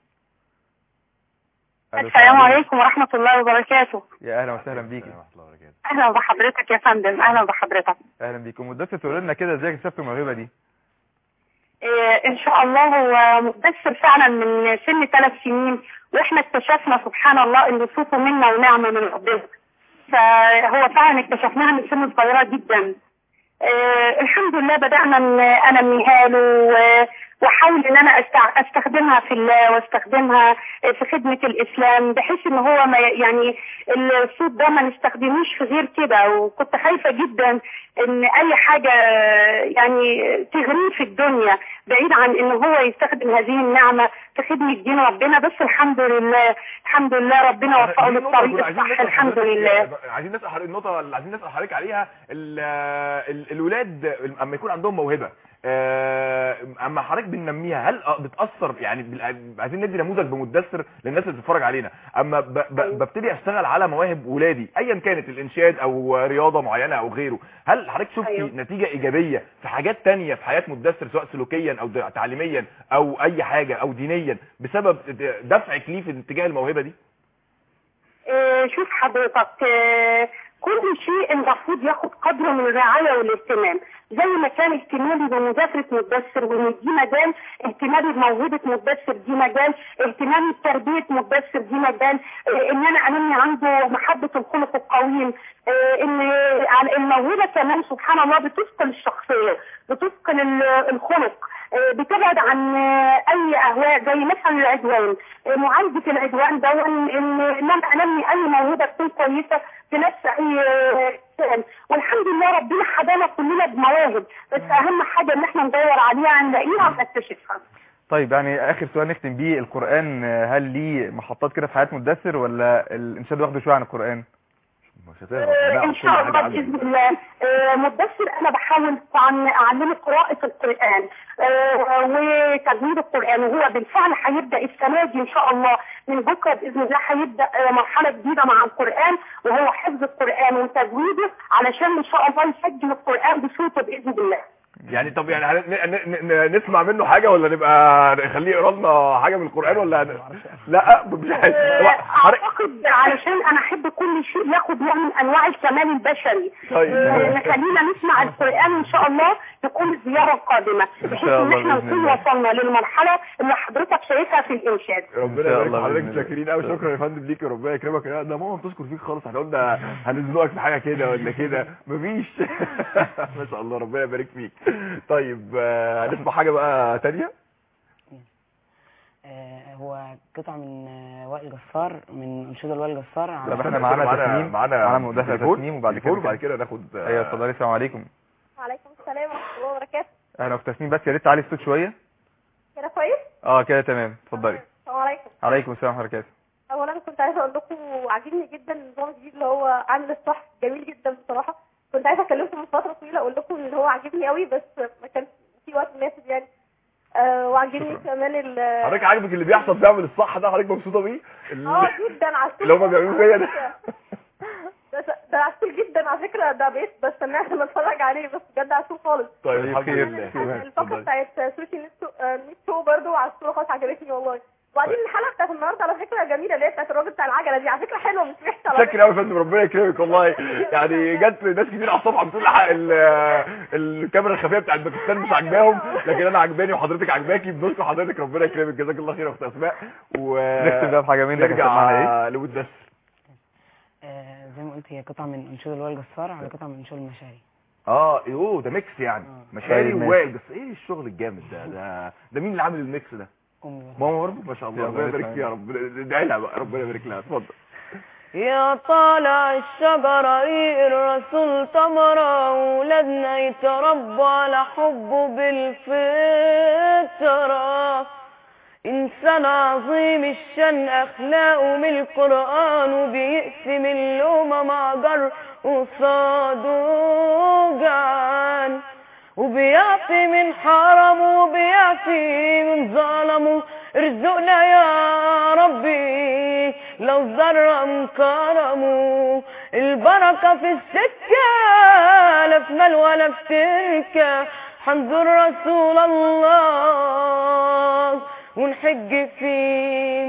ألو، السلام عليكم ورحمة الله وبركاته يا اهلا وسهلا بيكي ورحمة الله وبركاته. أهلا بحضرتك يا فندم أهلا بحضرتك اهلا بيكم مدثر تقول لنا كده ازاي اكتشفت الموهبه دي إيه إن شاء الله هو مدثر فعلا من سن ثلاث سنين وإحنا اكتشفنا سبحان الله إن صوته منا ونعمة من ربنا فهو فعلا اكتشفناها من سن صغيرة جدا إيه الحمد لله بدأنا إن أنا أنميها له و- واحاول ان انا أستع- استخدمها في الله واستخدمها في خدمة الاسلام بحيث ان هو ما ي- يعني الصوت ده ما نستخدموش في غير كده وكنت خايفة جدا ان اي حاجة يعني تغريه في الدنيا بعيد عن ان هو يستخدم هذه النعمة في خدمة دين ربنا بس الحمد لله الحمد لله ربنا وفقه دي النقطة للطريق كنا عايزين الصح نسأل الحمد حضرتك- لله عايزين نسال حضرتك النقطه اللي عايزين نسال حضرتك عليها ال- ال- الولاد اما يكون عندهم موهبه آه، اما حضرتك بننميها هل آه، بتاثر يعني بال- عايزين ندي نموذج بمدثر للناس اللي بتتفرج علينا اما ب- ب- ببتدي اشتغل على مواهب ولادي ايا كانت الانشاد او رياضه معينه او غيره هل حضرتك شفتي أيوة. نتيجه ايجابيه في حاجات تانية في حياه مدثر سواء سلوكيا او د- تعليميا او اي حاجه او دينيا بسبب د- دفعك ليه في اتجاه الموهبه دي آه، شوف حضرتك آه، كل شيء المفروض ياخد قدره من الرعايه والاهتمام زي ما كان اهتمامي بمذاكره مدثر وان دي مجال اهتمامي بموهبه مدثر دي مجال اهتمامي بتربيه مدثر دي مجال آه، ان انا انمي عنده محبه الخلق القويم آه، ان على الموهبه كمان سبحان الله بتثقل الشخصيه بتثقل ال- الخلق آه، بتبعد عن آه، اي اهواء زي مثلا العدوان آه، معالجه العدوان ده ان ان انا انمي اي موهبه تكون كويسه في نفس اي آه، انسان والحمد لله ربنا حدانا كلنا بمواهب بس اهم حاجه ان احنا ندور عليها نلاقيها ونكتشفها طيب يعني اخر سؤال نختم بيه القران آه، هل ليه محطات كده في حياه مدثر ولا الانشاد واخده شويه عن القران مش هتهرب آه، لا، ان كل شاء حاجة الله عندك. باذن الله آه، مدثر انا بحاول طبعا اعلمه قراءه القران آه، وتجويد القران وهو بالفعل هيبدا السنه دي ان شاء الله من بكره باذن الله هيبدا آه، مرحله جديده مع القران وهو حفظ القران وتجويده علشان ان شاء الله يسجل القران بصوته باذن الله يعني طب يعني هن- ن- ن- ن- نسمع منه حاجه ولا نبقى نخليه يقرا لنا حاجه من القران ولا ن- لا مش عارف آه، هو حضرتك- اعتقد علشان انا احب كل شيء ياخد نوع من انواع الكمال البشري طيب. آه، نخلينا نسمع القران ان شاء الله تكون الزياره القادمه بحيث شاء ان الله احنا بإذن نكون الله. وصلنا للمرحله اللي حضرتك شايفها في الانشاد ربنا إن شاء يبارك الله في حضرتك بإذن الله. شاكرين قوي شكرا يا فندم ليك وربنا يكرمك لا، ده ماما بتشكر فيك خالص احنا قلنا هنزنقك في حاجه كده ولا كده مفيش ما شاء الله ربنا يبارك فيك طيب آه، هنسمع حاجه بقى تانية آه، هو قطعة من آه، وائل جسار من أنشودة وائل جسار على طب احنا استنى، معانا معانا- تسنيم معانا معانا مداخله تليفون، تسنيم وبعد كده تليفون وبعد كده ناخد آه، ايوه اتفضلي السلام عليكم وعليكم السلام ورحمة الله وبركاته اهلا اخت تسنيم بس يا ريت تعلي الصوت شويه كده كويس؟ اه كده تمام اتفضلي السلام عليكم عليكم السلام ورحمه الله وبركاته أولا كنت عايزة أقول لكم عاجبني جدا النظام الجديد اللي هو عامل الصح جميل جدا بصراحة كنت عايزة أكلمكم من فترة طويلة أقول لكم إن هو عاجبني قوي بس ما كانش في وقت مناسب يعني آه وعاجبني شكراً. كمان ال حضرتك عاجبك اللي بيحصل بيعمل الصح ده حضرتك مبسوطه بيه ال- اه جدا عسول اللي هما بيعملوه فيا ده ده ده عسول جدا على فكرة ده بقيت بستناه عشان اتفرج عليه بس بجد عسول خالص طيب طيب، الحمد خير. لله خير. الفقرة اتفضلي. بتاعت سوشي نيت شو برضه عسولة خالص عجبتني والله وبعدين الحلقة بتاعت النهارده على فكرة جميلة اللي هي بتاعت الراجل بتاع العجلة دي على فكرة حلوة مش وحشة على شكرا قوي يا فندم ربنا يكرمك والله يعني جت ناس كتير على الصفحه بتقول حق ال- الكاميرا الخفيه بتاعت باكستان مش عاجباهم لكن انا عجباني وحضرتك عجباكي بنشكر حضرتك ربنا يكرمك جزاك الله خير يا اخت اسماء و نختم بقى بحاجه منك هتسمعنا ايه نرجع لود بس آه، زي ما قلت هي قطعة من أنشودة وائل جسار على قطعة من أنشودة المشاري اه يوه ده ميكس يعني آه. مشاري طيب، ماشي. ووائل بس ايه الشغل الجامد ده ده ده مين اللي عامل الميكس ده أمي ماما برضه ما شاء الله يا ربنا ربنا يبارك فيها ربنا ادعي لها بقى ربنا يبارك لها اتفضل يا طالع الشجرة ريق الرسول تمرة ولادنا يتربوا على حبه بالفطرة إنسان عظيم الشان أخلاقه من القرآن وبيقسم اللومة مع جر قصاده جعان وبيعفي من حرمه وبيعفي من ظلمه ارزقنا يا ربي لو ذرة من كرمه البركة في السكة لا في مال ولا في تركة حنزور رسول الله ونحج في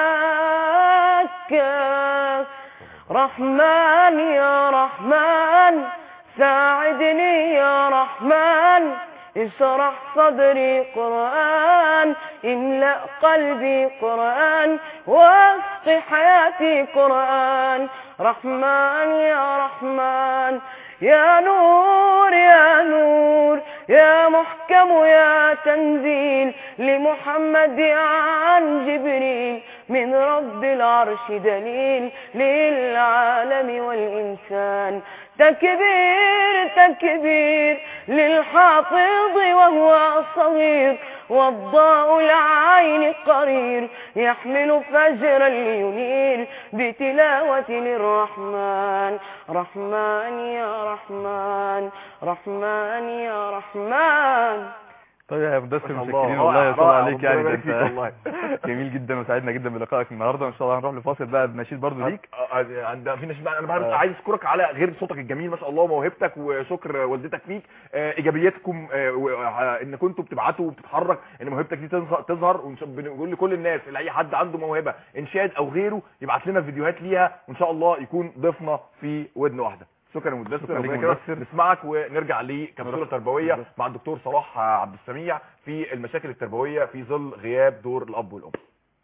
مكة رحمن يا رحمن ساعدني يا رحمن اشرح صدري قرآن املأ قلبي قرآن واسق حياتي قرآن رحمن يا رحمن يا نور يا نور يا محكم يا تنزيل لمحمد عن جبريل من رب العرش دليل للعالم والإنسان تكبير تكبير للحافظ وهو صغير والضاء العين قرير يحمل فجرا لينير بتلاوة للرحمن رحمن يا رحمن رحمن يا رحمن طيب يا مدثر ما شاء الله. متشكرين والله يا رائع، صلاح رائع. عليك ربنا يعني ده يبارك فيك والله. انت جميل جدا وسعدنا جدا بلقائك النهارده وان شاء الله هنروح لفاصل بقى بنشيد برضه ليك آه، آه، عند في نشيد بقى انا بعرف آه. عايز اشكرك على غير صوتك الجميل ما شاء الله وموهبتك وشكر والدتك فيك آه، ايجابيتكم آه، و- آه، ان كنتوا بتبعتوا وبتتحرك ان موهبتك دي تظهر تظهر ونش- بنقول لكل الناس اللي اي حد عنده موهبه انشاد او غيره يبعت لنا فيديوهات ليها وان شاء الله يكون ضيفنا في ودن واحده شكرا يا مدثر شكرا ليك ربنا يكرمك. مدثر. نسمعك ونرجع لكبسوله نروح. تربويه بالظبط. مع الدكتور صلاح عبد السميع في المشاكل التربويه في ظل غياب دور الاب والام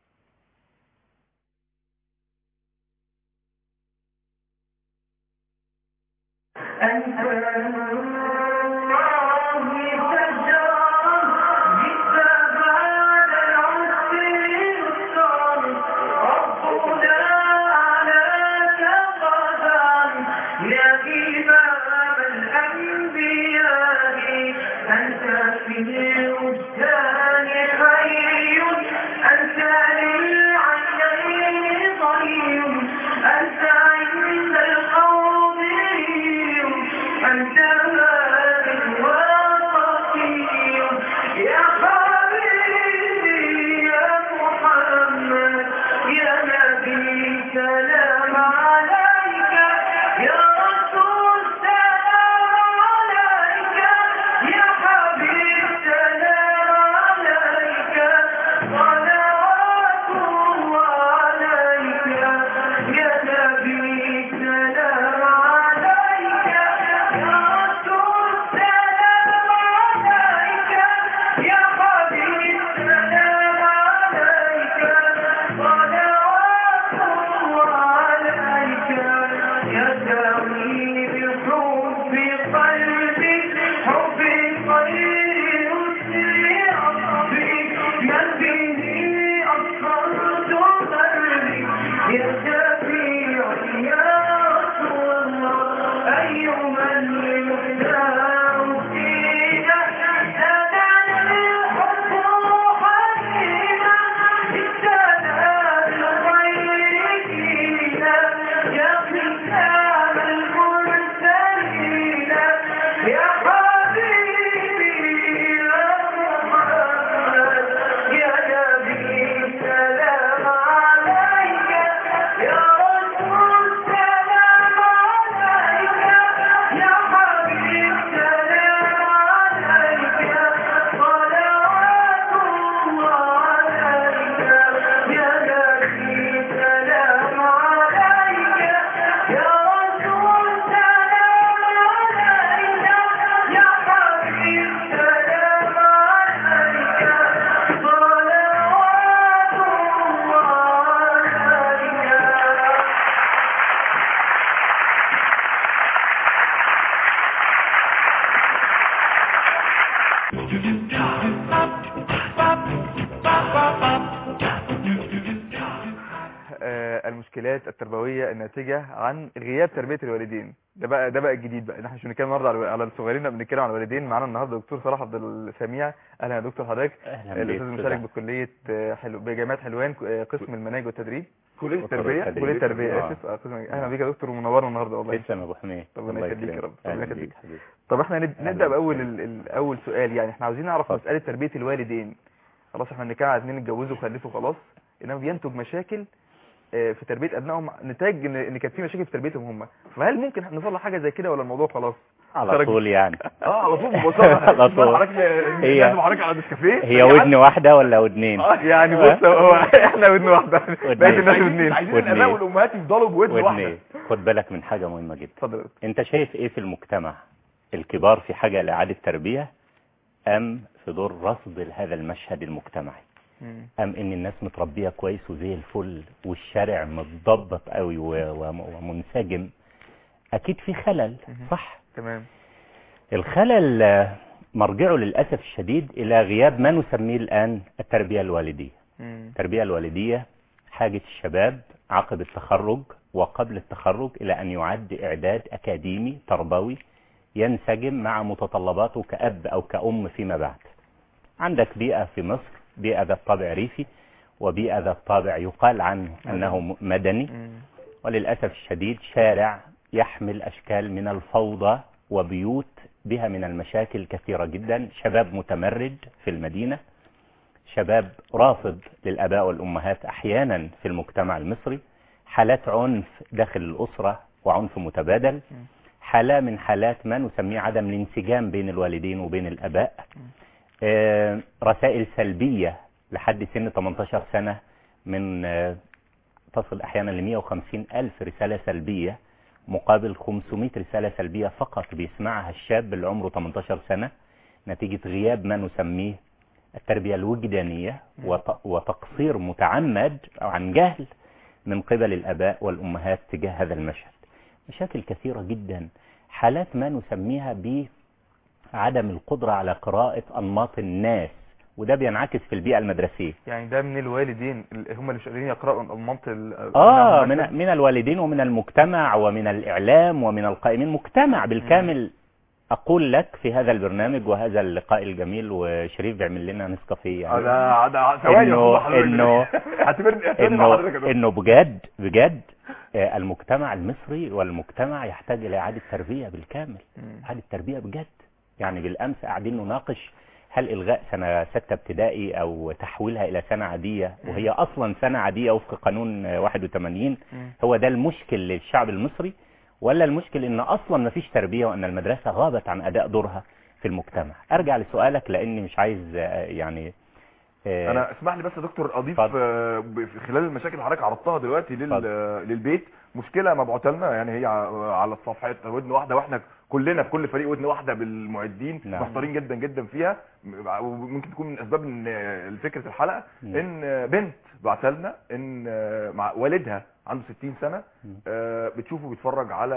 آه، المشكلات التربويه الناتجه عن غياب تربيه الوالدين ده بقى ده بقى الجديد بقى احنا مش بنتكلم النهارده على على الصغيرين لا بنتكلم على الوالدين معانا النهارده دكتور صلاح عبد السميع اهلا يا دكتور حضرتك اهلا الاستاذ بيك المشارك بكليه آه، حلو بجامعه حلوان آه، قسم المناهج والتدريب كليه دكتور التربيه التربية. كليه التربيه آه. اسف آه، قسم اهلا بيك يا دكتور ومنورنا النهارده والله تسلم يا ابو حميد ربنا الله يخليك يا يكرمك. رب. ربنا أهلا يخليك. بيك حبيبي. طب احنا نب- أهلا نبدا باول بك. ال- ال- اول سؤال يعني احنا عاوزين نعرف اتفضل. مساله تربيه الوالدين خلاص احنا بنتكلم على اتنين اتجوزوا وخلفوا خلاص انما بينتج مشاكل آه، في تربيه ابنائهم نتاج ان ان كانت في مشاكل في تربيتهم هم فهل ممكن نصلح حاجه زي كده ولا الموضوع خلاص على خرج. طول يعني اه على طول ببساطه على طول. حضرتك هي- لازم حضرتك على النسكافيه هي ودن واحده ولا ودنين يعني بص هو احنا ودن واحده بقيت الناس عايزين ودنين عايزين ودنين. الاباء والامهات يفضلوا بودن واحده ودنين خد بالك من حاجه مهمه جدا اتفضل انت شايف ايه في المجتمع الكبار في حاجه لاعاده تربيه ام في دور رصد هذا المشهد المجتمعي مم. ام ان الناس متربيه كويس وزي الفل والشارع متضبط قوي و- وم- ومنسجم اكيد في خلل مهم. صح تمام الخلل آه، مرجعه للاسف الشديد الى غياب ما نسميه الان التربيه الوالديه مم. التربيه الوالديه حاجه الشباب عقب التخرج وقبل التخرج الى ان يعد اعداد اكاديمي تربوي ينسجم مع متطلباته كاب او كام فيما بعد عندك بيئه في مصر بيئه ذات طابع ريفي وبيئه ذات طابع يقال عنه انه م- مدني مم. وللأسف الشديد شارع يحمل أشكال من الفوضى وبيوت بها من المشاكل كثيرة جدا شباب متمرد في المدينة شباب رافض للآباء والأمهات أحيانا في المجتمع المصري حالات عنف داخل الأسرة وعنف متبادل حالة من حالات ما نسميه عدم الانسجام بين الوالدين وبين الآباء آه، رسائل سلبية لحد سن 18 سنة من آه، تصل أحيانا ل 150 ألف رسالة سلبية مقابل 500 رسالة سلبية فقط بيسمعها الشاب اللي عمره 18 سنة نتيجة غياب ما نسميه التربية الوجدانية وت- وتقصير متعمد أو عن جهل من قبل الآباء والأمهات تجاه هذا المشهد مشاكل كثيرة جدا حالات ما نسميها بعدم القدرة على قراءة أنماط الناس وده بينعكس في البيئة المدرسية يعني ده من الوالدين اللي هم اللي شغالين يقرأوا أنماط ال- آه النعم من, مثلاً؟ من الوالدين ومن المجتمع ومن الإعلام ومن القائمين مجتمع بالكامل أقول لك في هذا البرنامج وهذا اللقاء الجميل وشريف بيعمل لنا نسكافيه يعني ده ده ثواني يا إنه- أستاذ حضرتك. إنه- اعتبرني اعتبرني مع حضرتك يا انه دكتور. انه بجد بجد آه، المجتمع المصري والمجتمع يحتاج الى اعاده تربيه بالكامل اعاده تربيه بجد يعني بالامس قاعدين نناقش هل الغاء سنه سته ابتدائي او تحويلها الى سنه عاديه وهي اصلا سنه عاديه وفق قانون آه، 81 هو ده المشكل للشعب المصري ولا المشكل ان اصلا ما فيش تربيه وان المدرسه غابت عن اداء دورها في المجتمع ارجع لسؤالك لاني مش عايز آه، يعني آه، انا اسمح لي بس يا دكتور اضيف اتفضل. آه، ب- في خلال المشاكل اللي حضرتك عرضتها دلوقتي لل... آه، للبيت مشكله مبعوثه لنا يعني هي ع- على الصفحات ودن واحده واحنا كلنا في كل فريق ودن واحده بالمعدين نعم. محتارين جدا جدا فيها م- وممكن تكون من اسباب ان آه، فكره الحلقه مم. ان آه، بنت بعتها لنا ان آه، مع والدها عنده 60 سنه آه، بتشوفه بيتفرج على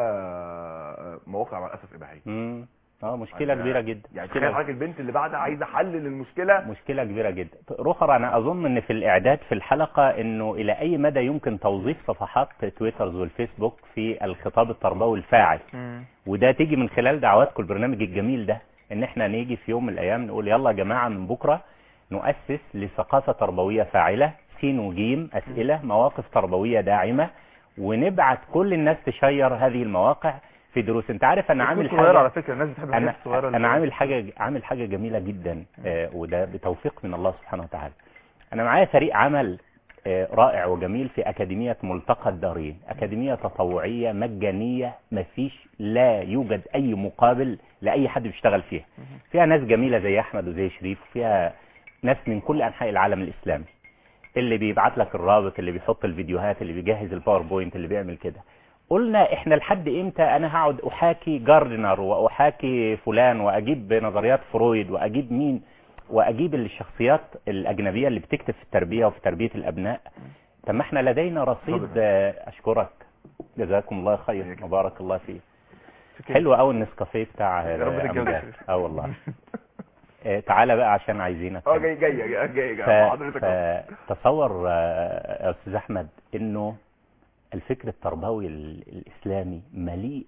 آه، مواقع مع الاسف اباحيه مم. اه مشكله كبيره جدا يعني مشكلة تخيل حضرتك البنت اللي بعدها عايزه حل للمشكله مشكلة كبيرة جدا رخر أنا أظن أن في الإعداد في الحلقة أنه إلى أي مدى يمكن توظيف صفحات تويترز والفيسبوك في الخطاب التربوي الفاعل وده تيجي من خلال دعواتكم البرنامج الجميل ده ان احنا نيجي في يوم من الايام نقول يلا يا جماعة من بكرة نؤسس لثقافة تربوية فاعلة سين وجيم اسئلة مواقف تربوية داعمة ونبعت كل الناس تشير هذه المواقع في دروس انت عارف انا عامل صغيرة حاجة على فكرة الناس بتحب الحاجات انا الصغيرة اللي- انا عامل حاجه عامل حاجه جميله جدا آه، وده بتوفيق من الله سبحانه وتعالى انا معايا فريق عمل آه، رائع وجميل في اكاديميه ملتقى الدارين اكاديميه تطوعيه مجانيه مفيش لا يوجد اي مقابل لاي حد بيشتغل فيها فيها ناس جميله زي احمد وزي شريف وفيها ناس من كل انحاء العالم الاسلامي اللي بيبعت لك الرابط اللي بيحط الفيديوهات اللي بيجهز الباوربوينت اللي بيعمل كده قلنا احنا لحد امتى انا هقعد احاكي جاردنر واحاكي فلان واجيب نظريات فرويد واجيب مين واجيب الشخصيات الاجنبيه اللي بتكتب في التربيه وفي تربيه الابناء طب ما احنا لدينا رصيد آه، اشكرك جزاكم الله خير وبارك الله فيك حلو قوي النسكافيه بتاع يا رب آه، تتجوز أمجاد. يا شيخ. اه والله آه، تعالى بقى عشان عايزينك اه جاي جاي جاي جاي جاي ف... مع حضرتك أهو. فتصور آه، يا استاذ احمد انه الفكر التربوي ال- الاسلامي مليء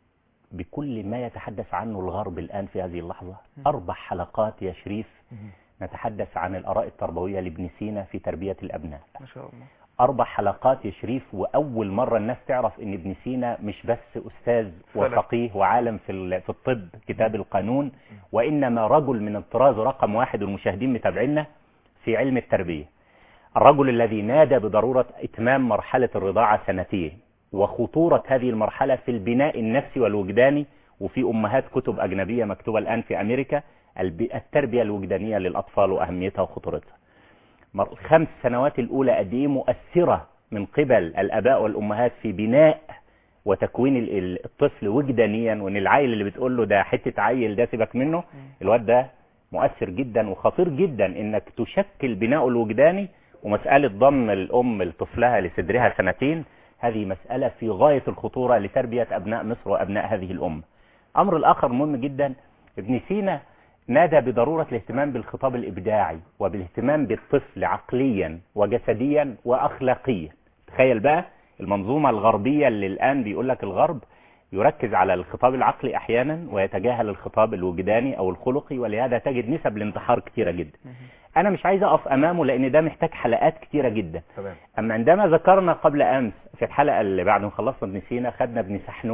بكل ما يتحدث عنه الغرب الان في هذه اللحظه اربع حلقات يا شريف نتحدث عن الاراء التربويه لابن سينا في تربيه الابناء ما شاء الله اربع حلقات يا شريف واول مره الناس تعرف ان ابن سينا مش بس استاذ وفقيه وعالم في ال- في الطب كتاب القانون وانما رجل من الطراز رقم واحد والمشاهدين متابعينا في علم التربيه الرجل الذي نادى بضروره اتمام مرحله الرضاعه سنتين وخطوره هذه المرحله في البناء النفسي والوجداني وفي امهات كتب اجنبيه مكتوبه الان في امريكا الب- التربيه الوجدانيه للاطفال واهميتها وخطورتها مر- الخمس سنوات الأولى قد إيه مؤثرة من قبل الآباء والأمهات في بناء وتكوين ال- ال- الطفل وجدانيا وإن العيل اللي بتقول له ده حتة عيل ده سيبك منه الواد ده مؤثر جدا وخطير جدا إنك تشكل بناءه الوجداني ومسألة ضم الأم لطفلها لصدرها سنتين هذه مسألة في غاية الخطورة لتربية أبناء مصر وأبناء هذه الأمة أمر الآخر مهم جدا ابن سينا نادى بضرورة الاهتمام بالخطاب الإبداعي وبالاهتمام بالطفل عقليا وجسديا وأخلاقيا تخيل بقى المنظومة الغربية اللي الآن بيقول لك الغرب يركز على الخطاب العقلي أحيانا ويتجاهل الخطاب الوجداني أو الخلقي ولهذا تجد نسب الانتحار كتيرة جدا أنا مش عايز أقف أمامه لأن ده محتاج حلقات كتيرة جدا تمام أما عندما ذكرنا قبل أمس في الحلقة اللي بعد ما خلصنا ابن سينا خدنا ابن سحنون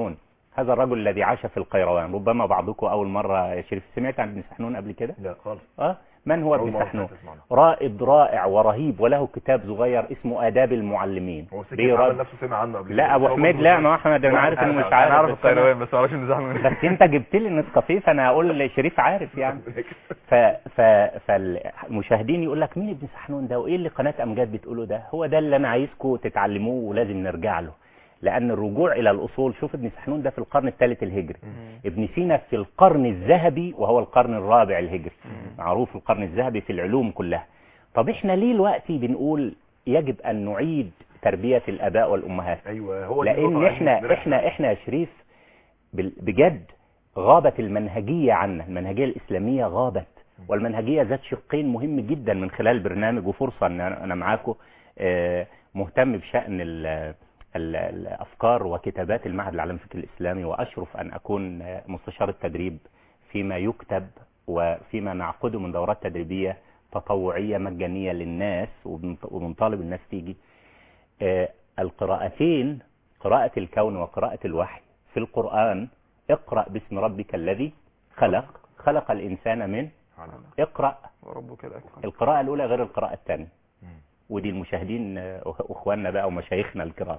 هذا الرجل الذي عاش في القيروان ربما بعضكم أول مرة يا شريف سمعت عن ابن سحنون قبل كده لا خالص أه من هو أول ابن مرة سحنون تسمع عنه. رائد رائع ورهيب وله كتاب صغير اسمه آداب المعلمين هو سكت بيرد- عمل نفسه سمع عنه قبل لا كده. ابو هو حميد برضه لا مش- ما احمد انا عارف انه مش انا عارف عارف بس أنا- القيروان بس ما اعرفش النزاع من بس انت جبت لي النسكافيه فانا اقول لشريف عارف يعني ف ف فالمشاهدين يقول لك مين ابن سحنون ده وايه اللي قناه امجاد بتقوله ده هو ده اللي انا عايزكم تتعلموه ولازم نرجع له لان الرجوع الى الاصول شوف ابن سحنون ده في القرن الثالث الهجري ابن سينا في القرن الذهبي وهو القرن الرابع الهجري معروف القرن الذهبي في العلوم كلها طب احنا ليه دلوقتي بنقول يجب ان نعيد تربيه الاباء والامهات ايوه هو دي لان النقطة اللي احنا عايزين احنا احنا يا شريف بال- بجد غابت المنهجية عنا المنهجية الإسلامية غابت والمنهجية ذات شقين مهم جدا من خلال البرنامج وفرصة أن أنا أنا معاكم آه، مهتم بشأن ال- ال- الأفكار وكتابات المعهد العالمي الفكري الإسلامي وأشرف أن أكون آه، مستشار التدريب فيما يكتب وفيما نعقده من دورات تدريبية تطوعية مجانية للناس وبنط- وبنطالب الناس تيجي آه، القراءتين قراءة الكون وقراءة الوحي في القرآن اقرأ باسم ربك الذي خلق خلق الإنسان من اقرأ وربك الاكرم القراءة الأولى غير القراءة الثانية ودي المشاهدين آه، واخواننا بقى ومشايخنا الكرام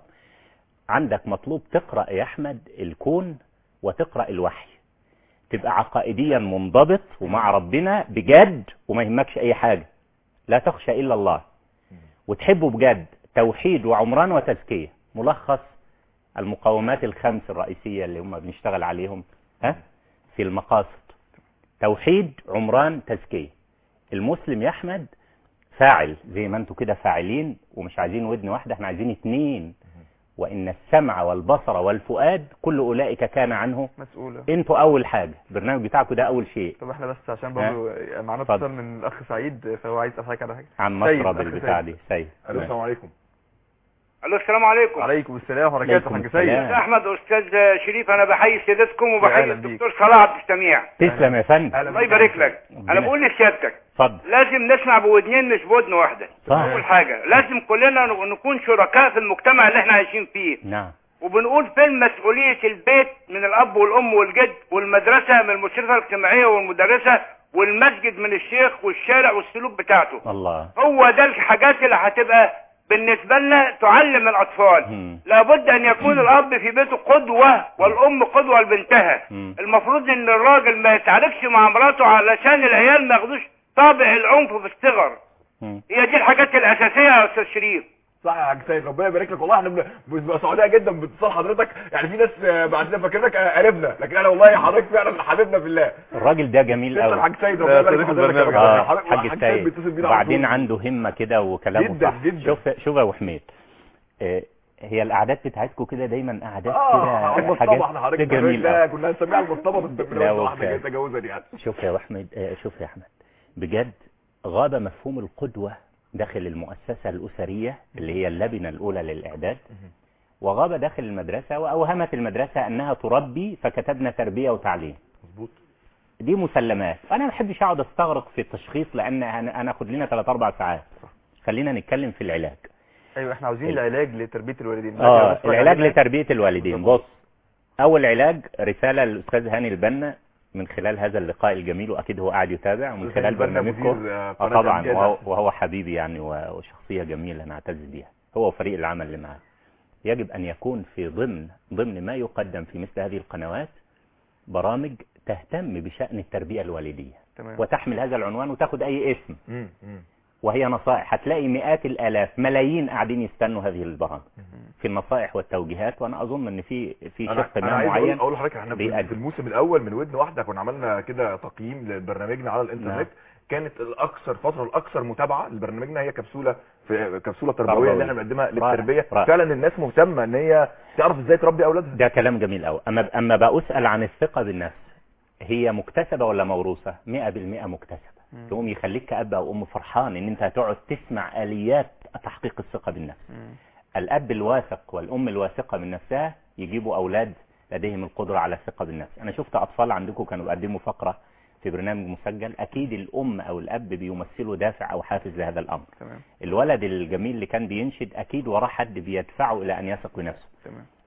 عندك مطلوب تقرأ يا أحمد الكون وتقرأ الوحي تبقى عقائديا منضبط ومع ربنا بجد وما يهمكش أي حاجة لا تخشى إلا الله وتحبه بجد توحيد وعمران وتزكية ملخص المقومات الخمس الرئيسية اللي هم بنشتغل عليهم ها في المقاصد توحيد عمران تزكية المسلم يا أحمد فاعل زي ما انتوا كده فاعلين ومش عايزين ودن واحدة احنا عايزين اتنين وإن السمع والبصر والفؤاد كل أولئك كان عنه مسؤولة انتوا أول حاجة البرنامج بتاعكم ده أول شيء طب احنا بس عشان برضه معانا اتفضل. اتصال من الاخ سعيد فهو عايز يسال حضرتك على حاجه عن سيد، مشرب أخ البتاع سيد. دي سيد الو السلام عليكم الو السلام عليكم عليكم السلام ورحمه الله عليكم حاج السلام. سيد يا احمد استاذ شريف انا بحيي سيادتكم أهلا وبحيي بيك. الدكتور صلاح عبد السميع تسلم يا فندم الله يبارك لك ربنا- انا بقول لسيادتك اتفضل لازم نسمع بودنين مش بودن واحده صح. اول حاجه لازم كلنا نكون شركاء في المجتمع اللي احنا عايشين فيه نعم وبنقول فين مسؤوليه البيت من الاب والام والجد والمدرسه من المشرفه الاجتماعيه والمدرسه والمسجد من الشيخ والشارع والسلوك بتاعته الله هو ده الحاجات اللي هتبقى بالنسبة لنا تعلم الأطفال مم. لابد أن يكون الأب في بيته قدوة والأم قدوة لبنتها مم. المفروض أن الراجل ما يتعاركش مع مراته علشان العيال ما ياخدوش طابع العنف في الصغر مم. هي دي الحاجات الأساسية يا أستاذ شريف صح يا حاج سيد ربنا يبارك لك والله احنا بن- بنبقى سعداء جدا باتصال حضرتك يعني في ناس آه، بعد كده فاكرينك آه، قريبنا لكن انا والله حضرتك فعلا حبيبنا في الله الراجل ده جميل تسلم قوي حاج سيد ربنا يبارك صديق في حضرتك البرنامج. يا اه جماعة. حضرتك- حاج سيد بيتصل السيد بينا على وبعدين طول. عنده همة كده وكلامه جدا، صح جدا. شوف شوف يا ابو حميد آه، هي القعدات بتاعتكم كده دايما قعدات اه كده المصطبة احنا حاجات حضرتك جميل لا قوي كنا هنسميها المصطبة بس لا، بنقول واحدة وكان. جاية تجاوزا يعني شوف يا ابو حميد آه، شوف يا احمد بجد غاب مفهوم القدوة داخل المؤسسة الأسرية اللي هي اللبنة الأولى للإعداد وغاب داخل المدرسة وأوهمت المدرسة أنها تربي فكتبنا تربية وتعليم مظبوط دي مسلمات انا ما بحبش اقعد استغرق في التشخيص لان هن- هناخد لنا 3 4 ساعات خلينا نتكلم في العلاج ايوه احنا عاوزين ال- العلاج لتربيه الوالدين اه نتفرج العلاج علينا. لتربيه الوالدين بص اول علاج رساله للاستاذ هاني البنا من خلال هذا اللقاء الجميل واكيد هو قاعد يتابع ومن أستاذ خلال البنا برنامجكم مدير، آه، آه قناة طبعا أمجاد. وهو, وهو حبيبي يعني و- وشخصيه جميله نعتز بيها هو وفريق العمل اللي معاه يجب ان يكون في ضمن ضمن ما يقدم في مثل هذه القنوات برامج تهتم بشان التربيه الوالديه تمام وتحمل هذا العنوان وتاخد اي اسم مم، مم. وهي نصائح هتلاقي مئات الالاف ملايين قاعدين يستنوا هذه البرامج في النصائح والتوجيهات وانا اظن ان في في انا شق انا ما عايز اقول معين اقول لحضرتك احنا في بيأدي. في الموسم الاول من ودن واحده كنا عملنا كده تقييم لبرنامجنا على الانترنت نعم. كانت الاكثر فتره الاكثر متابعه لبرنامجنا هي كبسوله في كبسوله تربوية. تربويه اللي احنا بنقدمها رائع، للتربيه رائع. فعلا الناس مهتمه ان هي تعرف ازاي تربي اولادها ده كلام جميل قوي اما اما بسال عن الثقه بالنفس هي مكتسبه ولا موروثه 100% مكتسبه مم. يقوم يخليك كاب او ام فرحان ان انت هتقعد تسمع اليات تحقيق الثقه بالنفس مم. الاب الواثق والام الواثقه من نفسها يجيبوا اولاد لديهم القدره على الثقه بالنفس انا شفت اطفال عندكم كانوا بيقدموا فقره في برنامج مسجل اكيد الام او الاب بيمثلوا دافع او حافز لهذا الامر تمام الولد الجميل اللي كان بينشد اكيد وراه حد بيدفعه الى ان يثق بنفسه تمام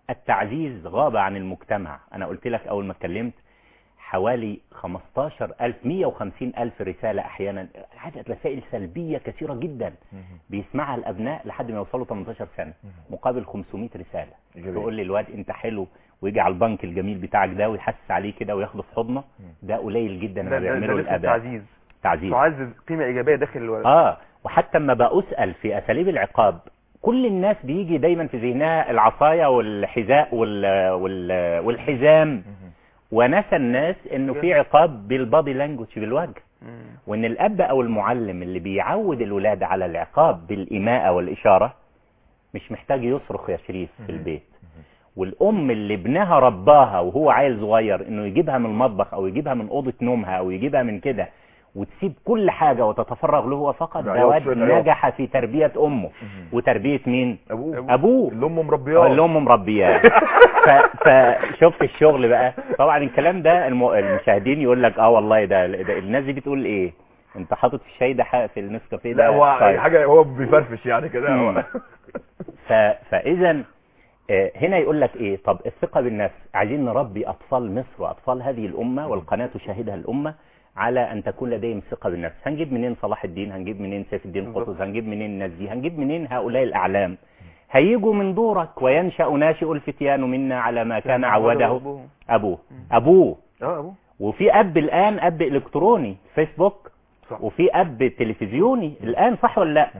التعزيز غاب عن المجتمع انا قلت لك اول ما اتكلمت حوالي 15000 150000 رسالة احيانا عدد رسائل سلبية كثيرة جدا بيسمعها الابناء لحد ما يوصلوا 18 سنة مقابل 500 رسالة جميل. تقول لي الواد انت حلو ويجي على البنك الجميل بتاعك ده ويحسس عليه كده وياخده في حضنه ده قليل جدا ده ما ده- ده بيعمله اسمه الاباء تعزيز تعزيز تعزز قيمة إيجابية داخل الولد اه وحتى اما بأسأل في اساليب العقاب كل الناس بيجي دايما في ذهنها العصاية والحذاء وال... وال... والحزام ونسى الناس انه في عقاب بالبادي لانجوج بالوجه وان الاب او المعلم اللي بيعود الولاد على العقاب بالايماءة والاشارة مش محتاج يصرخ يا شريف في البيت والام اللي ابنها رباها وهو عيل صغير انه يجيبها من المطبخ او يجيبها من اوضه نومها او يجيبها من كده وتسيب كل حاجة وتتفرغ له هو فقط ده ده واد يوصل العياط. نجح في تربية أمه وتربية مين ابوه أبوه اللي امه مربياه اللي أمه مربياه ف- فشفت الشغل بقى طبعا الكلام ده الم- المشاهدين يقول لك اه والله ده, ده الناس دي بتقول ايه انت حاطط في الشاي ده حق في النسكافيه ده لا هو طيب. حاجه هو بيفرفش يعني كده مم. هو ف... فاذا آه، هنا يقول لك ايه طب الثقة بالنفس عايزين نربي اطفال مصر واطفال هذه الامة والقناة تشاهدها الامة على ان تكون لديهم ثقة بالنفس هنجيب منين صلاح الدين هنجيب منين سيف الدين قطز هنجيب منين الناس دي هنجيب منين هؤلاء الاعلام هيجوا من دورك وينشأ ناشئ الفتيان منا على ما كان عوده أبوه. ابوه ابوه اه أبوه وفي اب الان اب الكتروني فيسبوك صح. وفي اب تلفزيوني الان صح ولا لا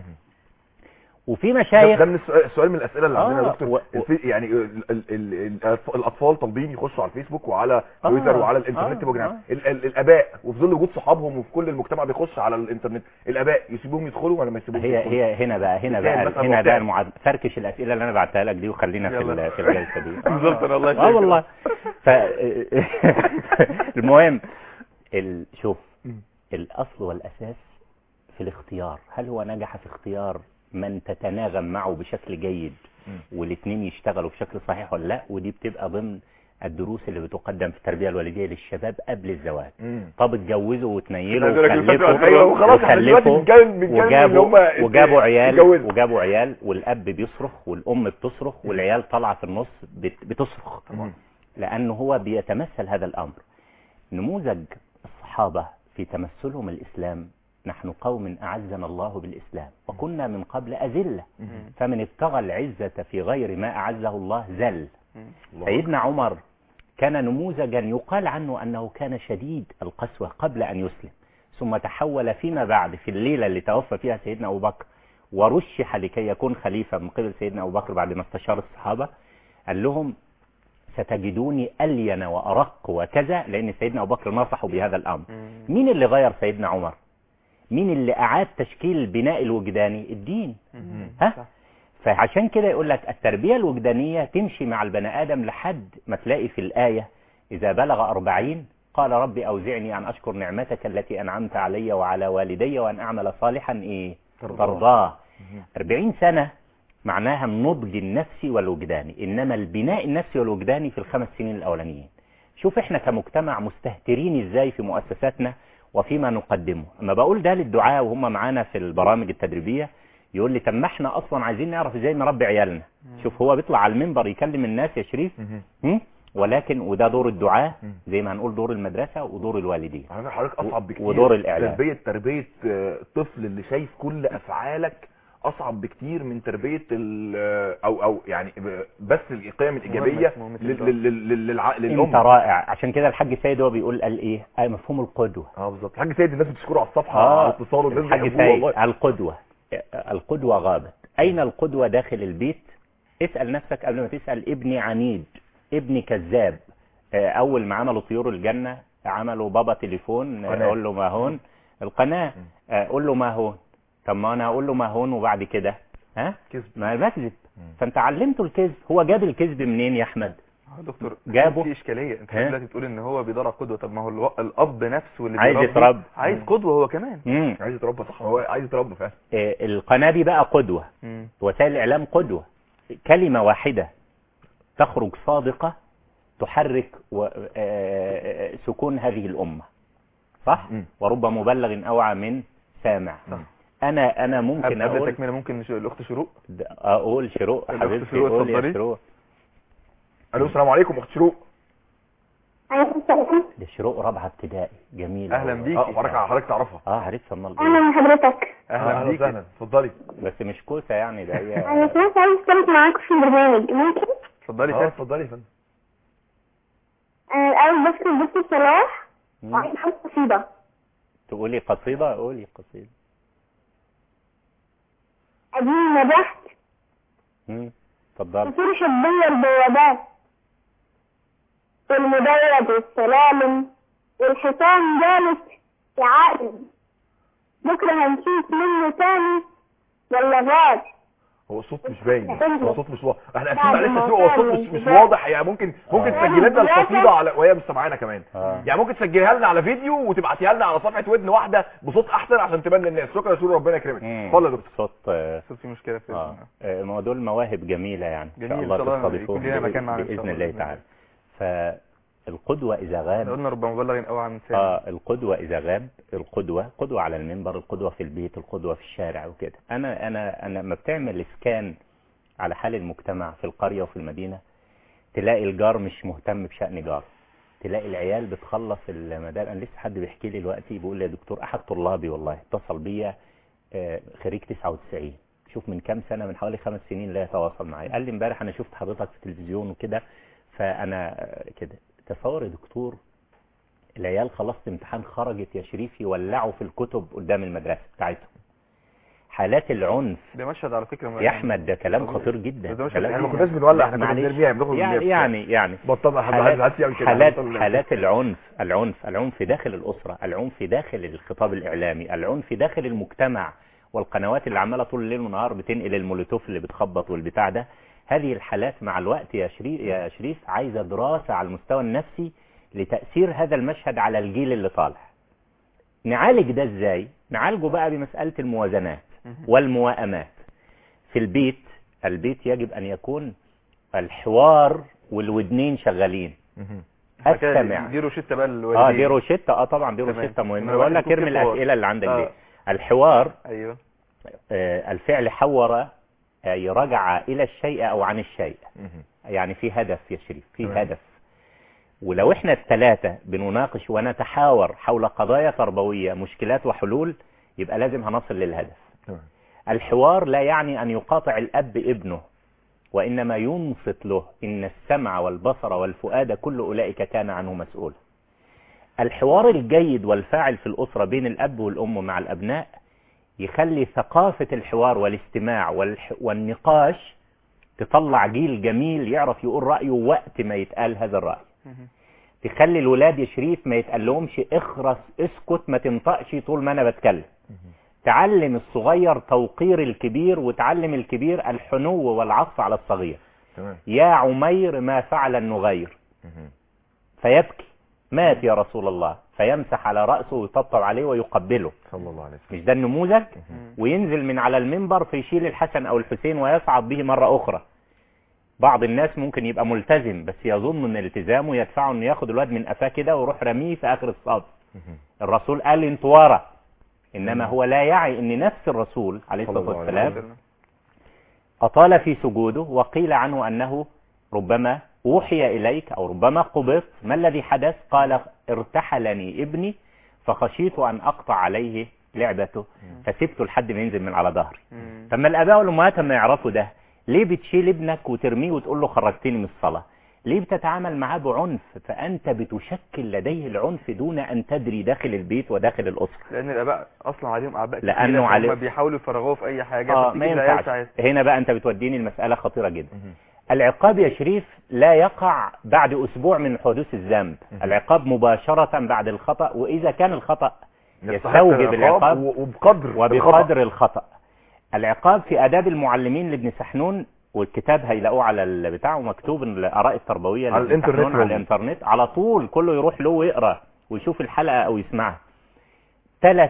وفي ده, مشايخ ده من السؤال, السؤال من الاسئله اللي عندنا آه، يا دكتور و- و- الفي- يعني ال ال ال الأطف- الاطفال طالبين يخشوا على الفيسبوك وعلى آه، تويتر وعلى الانترنت آه، بوجه عام. آه. ال ال الاباء وفي ظل وجود صحابهم وفي كل المجتمع بيخش على الانترنت الاباء يسيبوهم يدخلوا ولا ما يسيبوهمش هي يدخلوا؟ هي هنا بقى هنا مثال بقى مثلا هنا بقى واقعي. المعاد فركش الاسئله اللي انا بعتها لك دي وخلينا في يلا. ال- في الجلسه دي بالظبط انا والله اه شايف والله ف المهم ال... شوف مم. الاصل والاساس في الاختيار هل هو نجح في اختيار من تتناغم معه بشكل جيد مم. والاثنين يشتغلوا بشكل صحيح ولا لا ودي بتبقى ضمن الدروس اللي بتقدم في التربيه الوالديه للشباب قبل الزواج مم. طب اتجوزوا وتنيلوا عايز أقول لك الفترة وخلفوا ايوه وخلاص احنا دلوقتي وخلفوا بنتكلم بنتكلم اللي هم وجابوا وجابوا عيال اتجوزوا. وجابوا عيال والاب بيصرخ والام بتصرخ والعيال طالعه في النص بت- بتصرخ مم. لانه هو بيتمثل هذا الامر نموذج الصحابه في تمثلهم الاسلام نحن قوم اعزنا الله بالاسلام وكنا من قبل اذله فمن ابتغى العزه في غير ما اعزه الله ذل الله سيدنا عمر كان نموذجا يقال عنه أنه كان شديد القسوة قبل أن يسلم ثم تحول فيما بعد في الليلة اللي توفى فيها سيدنا أبو بكر ورشح لكي يكون خليفة من قبل سيدنا أبو بكر بعد ما استشار الصحابة قال لهم ستجدوني ألين وأرق وكذا لأن سيدنا أبو بكر نصحوا بهذا الأمر مين اللي غير سيدنا عمر مين اللي أعاد تشكيل البناء الوجداني الدين ها فعشان كده يقول لك التربية الوجدانية تمشي مع البني آدم لحد ما تلاقي في الآية إذا بلغ أربعين قال ربي أوزعني أن أشكر نعمتك التي أنعمت علي وعلى والدي وأن أعمل صالحا إيه ترضاه. ترضاه أربعين سنة معناها النضج النفسي والوجداني إنما البناء النفسي والوجداني في الخمس سنين الأولانيين شوف إحنا كمجتمع مستهترين إزاي في مؤسساتنا وفيما نقدمه أما بقول ده للدعاء وهم معانا في البرامج التدريبية يقول لي طب ما احنا اصلا عايزين نعرف ازاي نربي عيالنا شوف هو بيطلع على المنبر يكلم الناس يا شريف مم. هم؟ ولكن وده دور الدعاة مم. زي ما هنقول دور المدرسة ودور الوالدين على فكرة حضرتك اصعب بكتير ودور الإعلام. تربيه تربيه آه، الطفل اللي شايف كل افعالك اصعب بكتير من تربيه ال- آه، او او يعني ب- بس القيم الايجابيه مهمة لل- الإدراك. لل- لل- للع- انت للام رائع عشان كده الحاج سيد هو بيقول قال ايه آه مفهوم القدوة اه بالظبط الحاج سيد الناس بتشكره على الصفحه آه، على اتصاله الناس الحاج بيحبوه سيد والله القدوة القدوة غابت أين القدوة داخل البيت اسأل نفسك قبل ما تسأل ابني عنيد ابني كذاب آه، أول ما عملوا طيور الجنة عملوا بابا تليفون آه، قناة. أقول له ما هون القناة آه، قول له ما هون طب ما أنا أقول له ما هون وبعد كده ها كذب ما بكذب فأنت علمته الكذب هو جاب الكذب منين يا أحمد آه، دكتور جابه. في اشكاليه انت ها؟ دلوقتي بتقول ان هو بيدرب قدوه طب ما هو الو- الاب نفسه اللي عايز بيربي يتربى. عايز قدوه هو كمان مم. عايز يتربى صح هو عايز يتربى فعلا آه، القناة دي بقى قدوة مم. وسائل الإعلام قدوة كلمة واحدة تخرج صادقة تحرك و... آه، آه، سكون هذه الأمة صح؟ مم. ورب مبلغ أوعى من سامع صح. أنا أنا ممكن قبل أقول التكمله ممكن نش- الاخت شروق أقول شروق الأخت حبيبتي شروق، قول يا اتفضلي. شروق الو السلام عليكم اخت شروق عليكم السلام ده شروق رابعه ابتدائي جميله أهلا والله. بيك. اه بركه على حضرتك تعرفها اه عرفتها امال اهلا إيه؟ بحضرتك اهلا بيك وسهلا اتفضلي بس مش كوسه يعني ده هي انا سمعت عايز اشترك معاكم في البرنامج ممكن اتفضلي اه فندم اتفضلي يا فندم انا الاول بشكر دكتور صلاح مم. وعايز احط قصيده تقولي قصيده قولي قصيده اديني نجحت مم. اتفضلي كتير شبية البوابات والمدرج والسلالم والحصان جالس يعقل بكرة هنشوف منه تاني ولا غاب هو الصوت مش باين هو الصوت مش واضح احنا بعد اسفين ما معلش هو الصوت كان مش مش انتباه. واضح يعني ممكن ممكن آه. تسجلي لنا القصيده على وهي مش سامعانا كمان آه. يعني ممكن تسجلها لنا على فيديو وتبعتيها لنا على صفحه ودن واحده بصوت احسن عشان تبان للناس شكرا يا سوري ربنا يكرمك مم. اتفضل يا دكتور صوت آه، صوت في مشكله في اه آه، ما هو دول مواهب جميله يعني ان شاء جميل، الله إن شاء الله تستضيفوهم يكون لنا مكان معانا إن شاء باذن الله، الله بإذن تعالى فالقدوه اذا احنا غاب قلنا رب مبلغ او عن سامع اه القدوة إذا غاب القدوة قدوة على المنبر القدوة في البيت القدوة في الشارع وكده أنا أنا أنا لما بتعمل اسكان على حال المجتمع في القرية وفي المدينة تلاقي الجار مش مهتم بشأن جار تلاقي العيال بتخلص المدارس أنا لسه حد بيحكي لي دلوقتي بيقول لي يا دكتور أحد طلابي والله اتصل بيا آه، خريج 99 شوف من كام سنة من حوالي خمس سنين لا يتواصل معي قال لي امبارح أنا شفت حضرتك في التلفزيون وكده فأنا آه، كده تصور يا دكتور العيال خلصت امتحان خرجت يا شريف يولعوا في الكتب قدام المدرسة بتاعتهم حالات العنف ده مشهد على فكره يا احمد ده كلام خطير جدا ده مش كلام احنا ما يعني كناش بنولع احنا كنا معلش. بنرميها بناخد يعني يعني يعني بطلنا حد حالات حد يعمل كده حالات, بطلنا. حالات العنف العنف العنف داخل الأسرة العنف داخل الخطاب الإعلامي العنف داخل المجتمع والقنوات اللي عمالة طول الليل والنهار بتنقل المولوتوف اللي بتخبط والبتاع ده هذه الحالات مع الوقت يا شريف يا شريف عايزة دراسة على المستوى النفسي لتأثير هذا المشهد على الجيل اللي طالع نعالج ده ازاي نعالجه بقى بمسألة الموازنات والموائمات في البيت البيت يجب أن يكون الحوار والودنين شغالين مهم. استمع دي روشته بقى للوالدين اه دي روشته اه طبعا دي تمام. روشته مهمه إنما بقول الواحد لك يكون ارمي في حوار. الاسئله اللي عندك آه. دي الحوار ايوه آه الفعل حور أي رجع الى الشيء او عن الشيء مهم. يعني في هدف يا شريف في تمام. هدف ولو احنا الثلاثه بنناقش ونتحاور حول قضايا تربويه مشكلات وحلول يبقى لازم هنصل للهدف تمام. الحوار لا يعني أن يقاطع الأب ابنه وإنما ينصت له إن السمع والبصر والفؤاد كل أولئك كان عنه مسؤول الحوار الجيد والفاعل في الأسرة بين الأب والأم مع الأبناء يخلي ثقافة الحوار والاستماع والح... والنقاش تطلع جيل جميل يعرف يقول رأيه وقت ما يتقال هذا الرأي تخلي الولاد يا شريف ما يتقلهمش اخرس اسكت ما تنطقش طول ما انا بتكلم تعلم الصغير توقير الكبير وتعلم الكبير الحنو والعطف على الصغير تمام يا عمير ما فعل النغير مهم. فيبكي مات يا رسول الله فيمسح على رأسه ويطبطب عليه ويقبله صلى الله عليه وسلم مش ده النموذج وينزل من على المنبر فيشيل الحسن او الحسين ويصعد به مرة اخرى بعض الناس ممكن يبقى ملتزم بس يظن ان التزامه يدفعه انه ياخد الواد من قفاه كده ويروح رميه في اخر الصف مهم. الرسول قال انتوا ورا انما هو لا يعي ان نفس الرسول عليه صلى الصلاة الله عليه والسلام أطال في سجوده وقيل عنه أنه ربما أوحي إليك أو ربما قبضت ما الذي حدث قال ارتحلني ابني فخشيت أن أقطع عليه لعبته فسبته لحد ما ينزل من على ظهري مم. فما الآباء والأمهات ما يعرفوا ده ليه بتشيل ابنك وترميه وتقول له خرجتني من الصلاة ليه بتتعامل معاه بعنف فأنت بتشكل لديه العنف دون أن تدري داخل البيت وداخل الأسرة لان الاباء اصلا عليهم اعباء لأنه كتيرة، عليه- فهم بيحاولوا يفرغوه في اي حاجه اه فتيجي ما العيال ينفعش ساعتها. هنا بقى انت بتوديني المسألة خطيرة جدا مهم. العقاب يا شريف لا يقع بعد أسبوع من حدوث الذنب مهم. العقاب مباشرة بعد الخطأ وإذا كان الخطأ يستحق يستوجب العقاب العقاب و- وبقدر وبقدر الخطأ العقاب في آداب المعلمين لابن سحنون والكتاب هيلاقوه على البتاع ومكتوب الآراء التربوية على لابن الإنترنت سحنون على موجود. الإنترنت على طول كله يروح له ويقرأ ويشوف الحلقة أو يسمعها ثلاث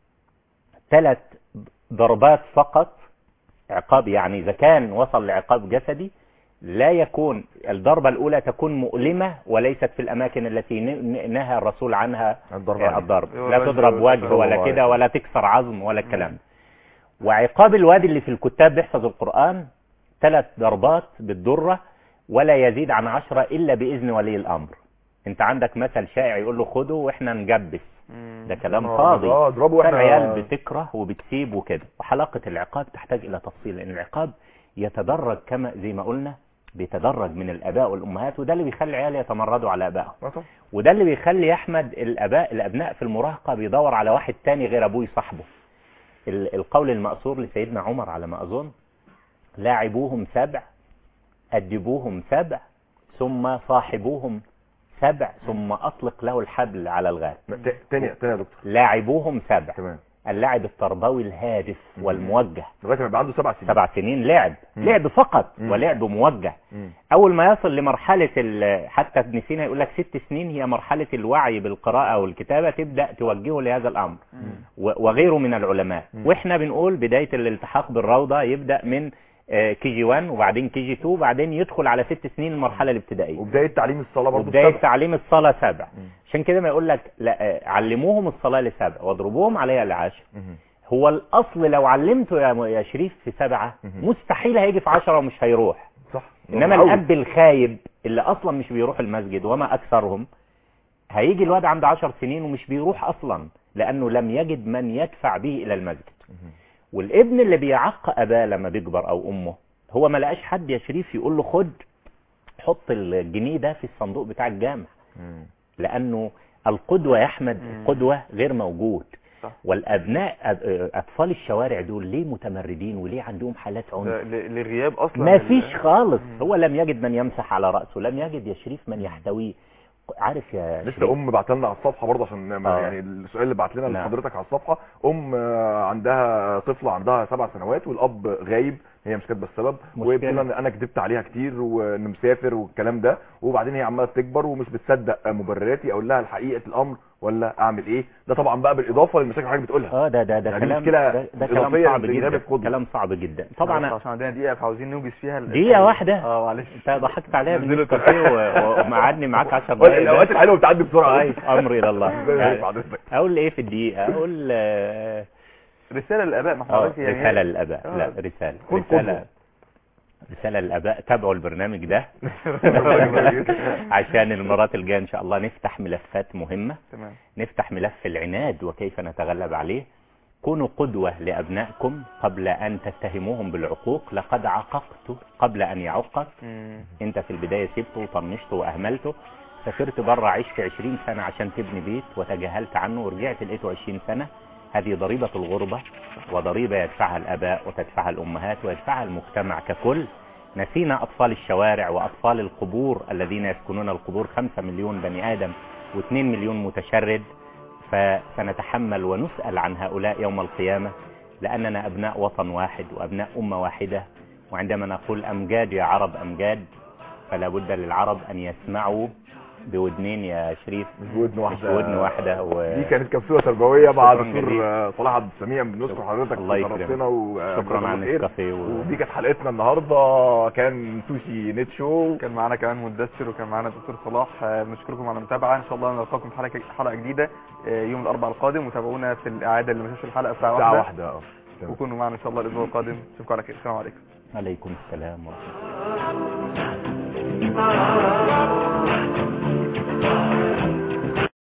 ثلاث ضربات فقط عقاب يعني إذا كان وصل لعقاب جسدي لا يكون الضربة الأولى تكون مؤلمة وليست في الأماكن التي ن- نهى الرسول عنها الضرب آه، عليه. الضرب هو لا الوجه تضرب والكفر. وجه ولا الله كده عليه. ولا تكسر عظم ولا الكلام ده وعقاب الواد اللي في الكتاب بيحفظ القرآن ثلاث ضربات بالدرة ولا يزيد عن عشرة إلا بإذن ولي الأمر انت عندك مثل شائع يقول له خده واحنا نجبس ده كلام آه، فاضي آه، اضربوا واحنا- فالعيال بتكره وبتسيب وكده وحلقة العقاب تحتاج إلى تفصيل لأن العقاب يتدرج كما زي ما قلنا بيتدرج من الآباء والأمهات وده اللي بيخلي العيال يتمردوا على آبائهم آه طبعا. وده اللي بيخلي يا أحمد الآباء الأبناء في المراهقة بيدور على واحد تاني غير أبوه صاحبه ال- القول المأثور لسيدنا عمر على ما أظن لاعبوهم سبع أدبوهم سبع ثم صاحبوهم سبع ثم أطلق له الحبل على الغال ت- تاني تاني يا دكتور لاعبوهم سبع تمام اللاعب التربوي الهادف والموجه لغايه ما يبقى عنده سبع سنين سبع سنين لعب مم. لعب فقط مم. ولعب موجه مم. اول ما يصل لمرحله ال- حتى ابن سينا يقول لك ست سنين هي مرحله الوعي بالقراءه والكتابه تبدا توجهه لهذا الامر و- وغيره من العلماء مم. واحنا بنقول بدايه الالتحاق بالروضه يبدا من كي جي 1 وبعدين كي جي 2 وبعدين يدخل على ست سنين المرحله الابتدائيه وبدايه تعليم الصلاه برضه وبدايه السبع. تعليم الصلاه سبع مم. عشان كده ما يقول لك لا آه، علموهم الصلاه لسبع واضربوهم عليها لعشر مم. هو الاصل لو علمته يا م- يا شريف في سبعه مهم. مستحيل هيجي في عشرة ومش هيروح صح انما متعود. الاب الخايب اللي اصلا مش بيروح المسجد وما اكثرهم هيجي الواد عنده عشر سنين ومش بيروح اصلا لانه لم يجد من يدفع به الى المسجد مهم. والابن اللي بيعق اباه لما بيكبر او امه هو ما لقاش حد يا شريف يقول له خد حط الجنيه ده في الصندوق بتاع الجامع مم. لانه القدوه يا احمد مم. القدوه غير موجود صح. والابناء أب- اطفال الشوارع دول ليه متمردين وليه عندهم حالات عنف ده ل- لغياب اصلا ما ال- فيش خالص مم. هو لم يجد من يمسح على راسه لم يجد يا شريف من يحتويه عارف يا لسه شريف ام بعت لنا على الصفحه برضه عشان ما آه. يعني السؤال اللي بعت لنا نعم. لحضرتك على الصفحه ام آه، عندها طفله عندها سبع سنوات والاب غايب هي مش كاتبه السبب مشكلة. وهي بتقول ان انا كدبت عليها كتير وانه مسافر والكلام ده وبعدين هي عماله تكبر ومش بتصدق مبرراتي اقول لها حقيقه الامر ولا اعمل ايه ده طبعا بقى بالاضافه للمشاكل اللي حضرتك بتقولها اه ده ده ده يعني كلام مشكلة ده, ده كلام إضافية صعب لغياب جدا القدوة. كلام صعب جدا طبعا طبعا عشان عندنا دقيقه فعاوزين نوجز فيها ال- دقيقة واحدة اه معلش انت ضحكت عليها نزلوا بالنسكافيه و- ومقعدني معاك 10 وال- دقايق الاوقات بس. الحلوه بتعدي بسرعه طيب امري الى الله زي يعني حضرتك اقول ايه في الدقيقه اقول آه، رساله للاباء ما اه حضرتك يعني رساله للاباء آه. لا رساله كن رساله قدوة. رساله للاباء تابعوا البرنامج ده عشان المرات الجايه ان شاء الله نفتح ملفات مهمه تمام نفتح ملف العناد وكيف نتغلب عليه كونوا قدوة لأبنائكم قبل أن تتهموهم بالعقوق لقد عققت قبل أن يعقك مم. أنت في البداية سبته وطنشته وأهملته سافرت بره عشت 20 سنة عشان تبني بيت وتجاهلت عنه ورجعت لقيته 20 سنة هذه ضريبة الغربة وضريبة يدفعها الآباء وتدفعها الأمهات ويدفعها المجتمع ككل نسينا أطفال الشوارع وأطفال القبور الذين يسكنون القبور 5 مليون بني آدم و2 مليون متشرد فسنتحمل ونسأل عن هؤلاء يوم القيامة لأننا أبناء وطن واحد وأبناء أمة واحدة وعندما نقول أمجاد يا عرب أمجاد فلا بد للعرب أن يسمعوا بودنين يا شريف مش بودن واحده مش ودن واحدة و... دي كانت كبسوله تربويه مع شكراً دكتور جزيلاً. آه، صلاح عبد السميع بنشكر حضرتك الله يكرمك. شرفتنا و شكرا على النسكافيه و... ودي كانت حلقتنا النهارده كان سوشي نت شو كان معانا كمان مدثر وكان معانا دكتور صلاح آه، بنشكركم على المتابعه ان شاء الله نلقاكم في حلقه حلقه جديده آه، يوم الاربعاء القادم وتابعونا في الاعاده اللي ما شافش الحلقه الساعه ساعه واحدة واحده اه تمام. وكونوا معنا ان شاء الله الاسبوع القادم اشوفكم على خير السلام عليكم عليكم السلام ورحمة الله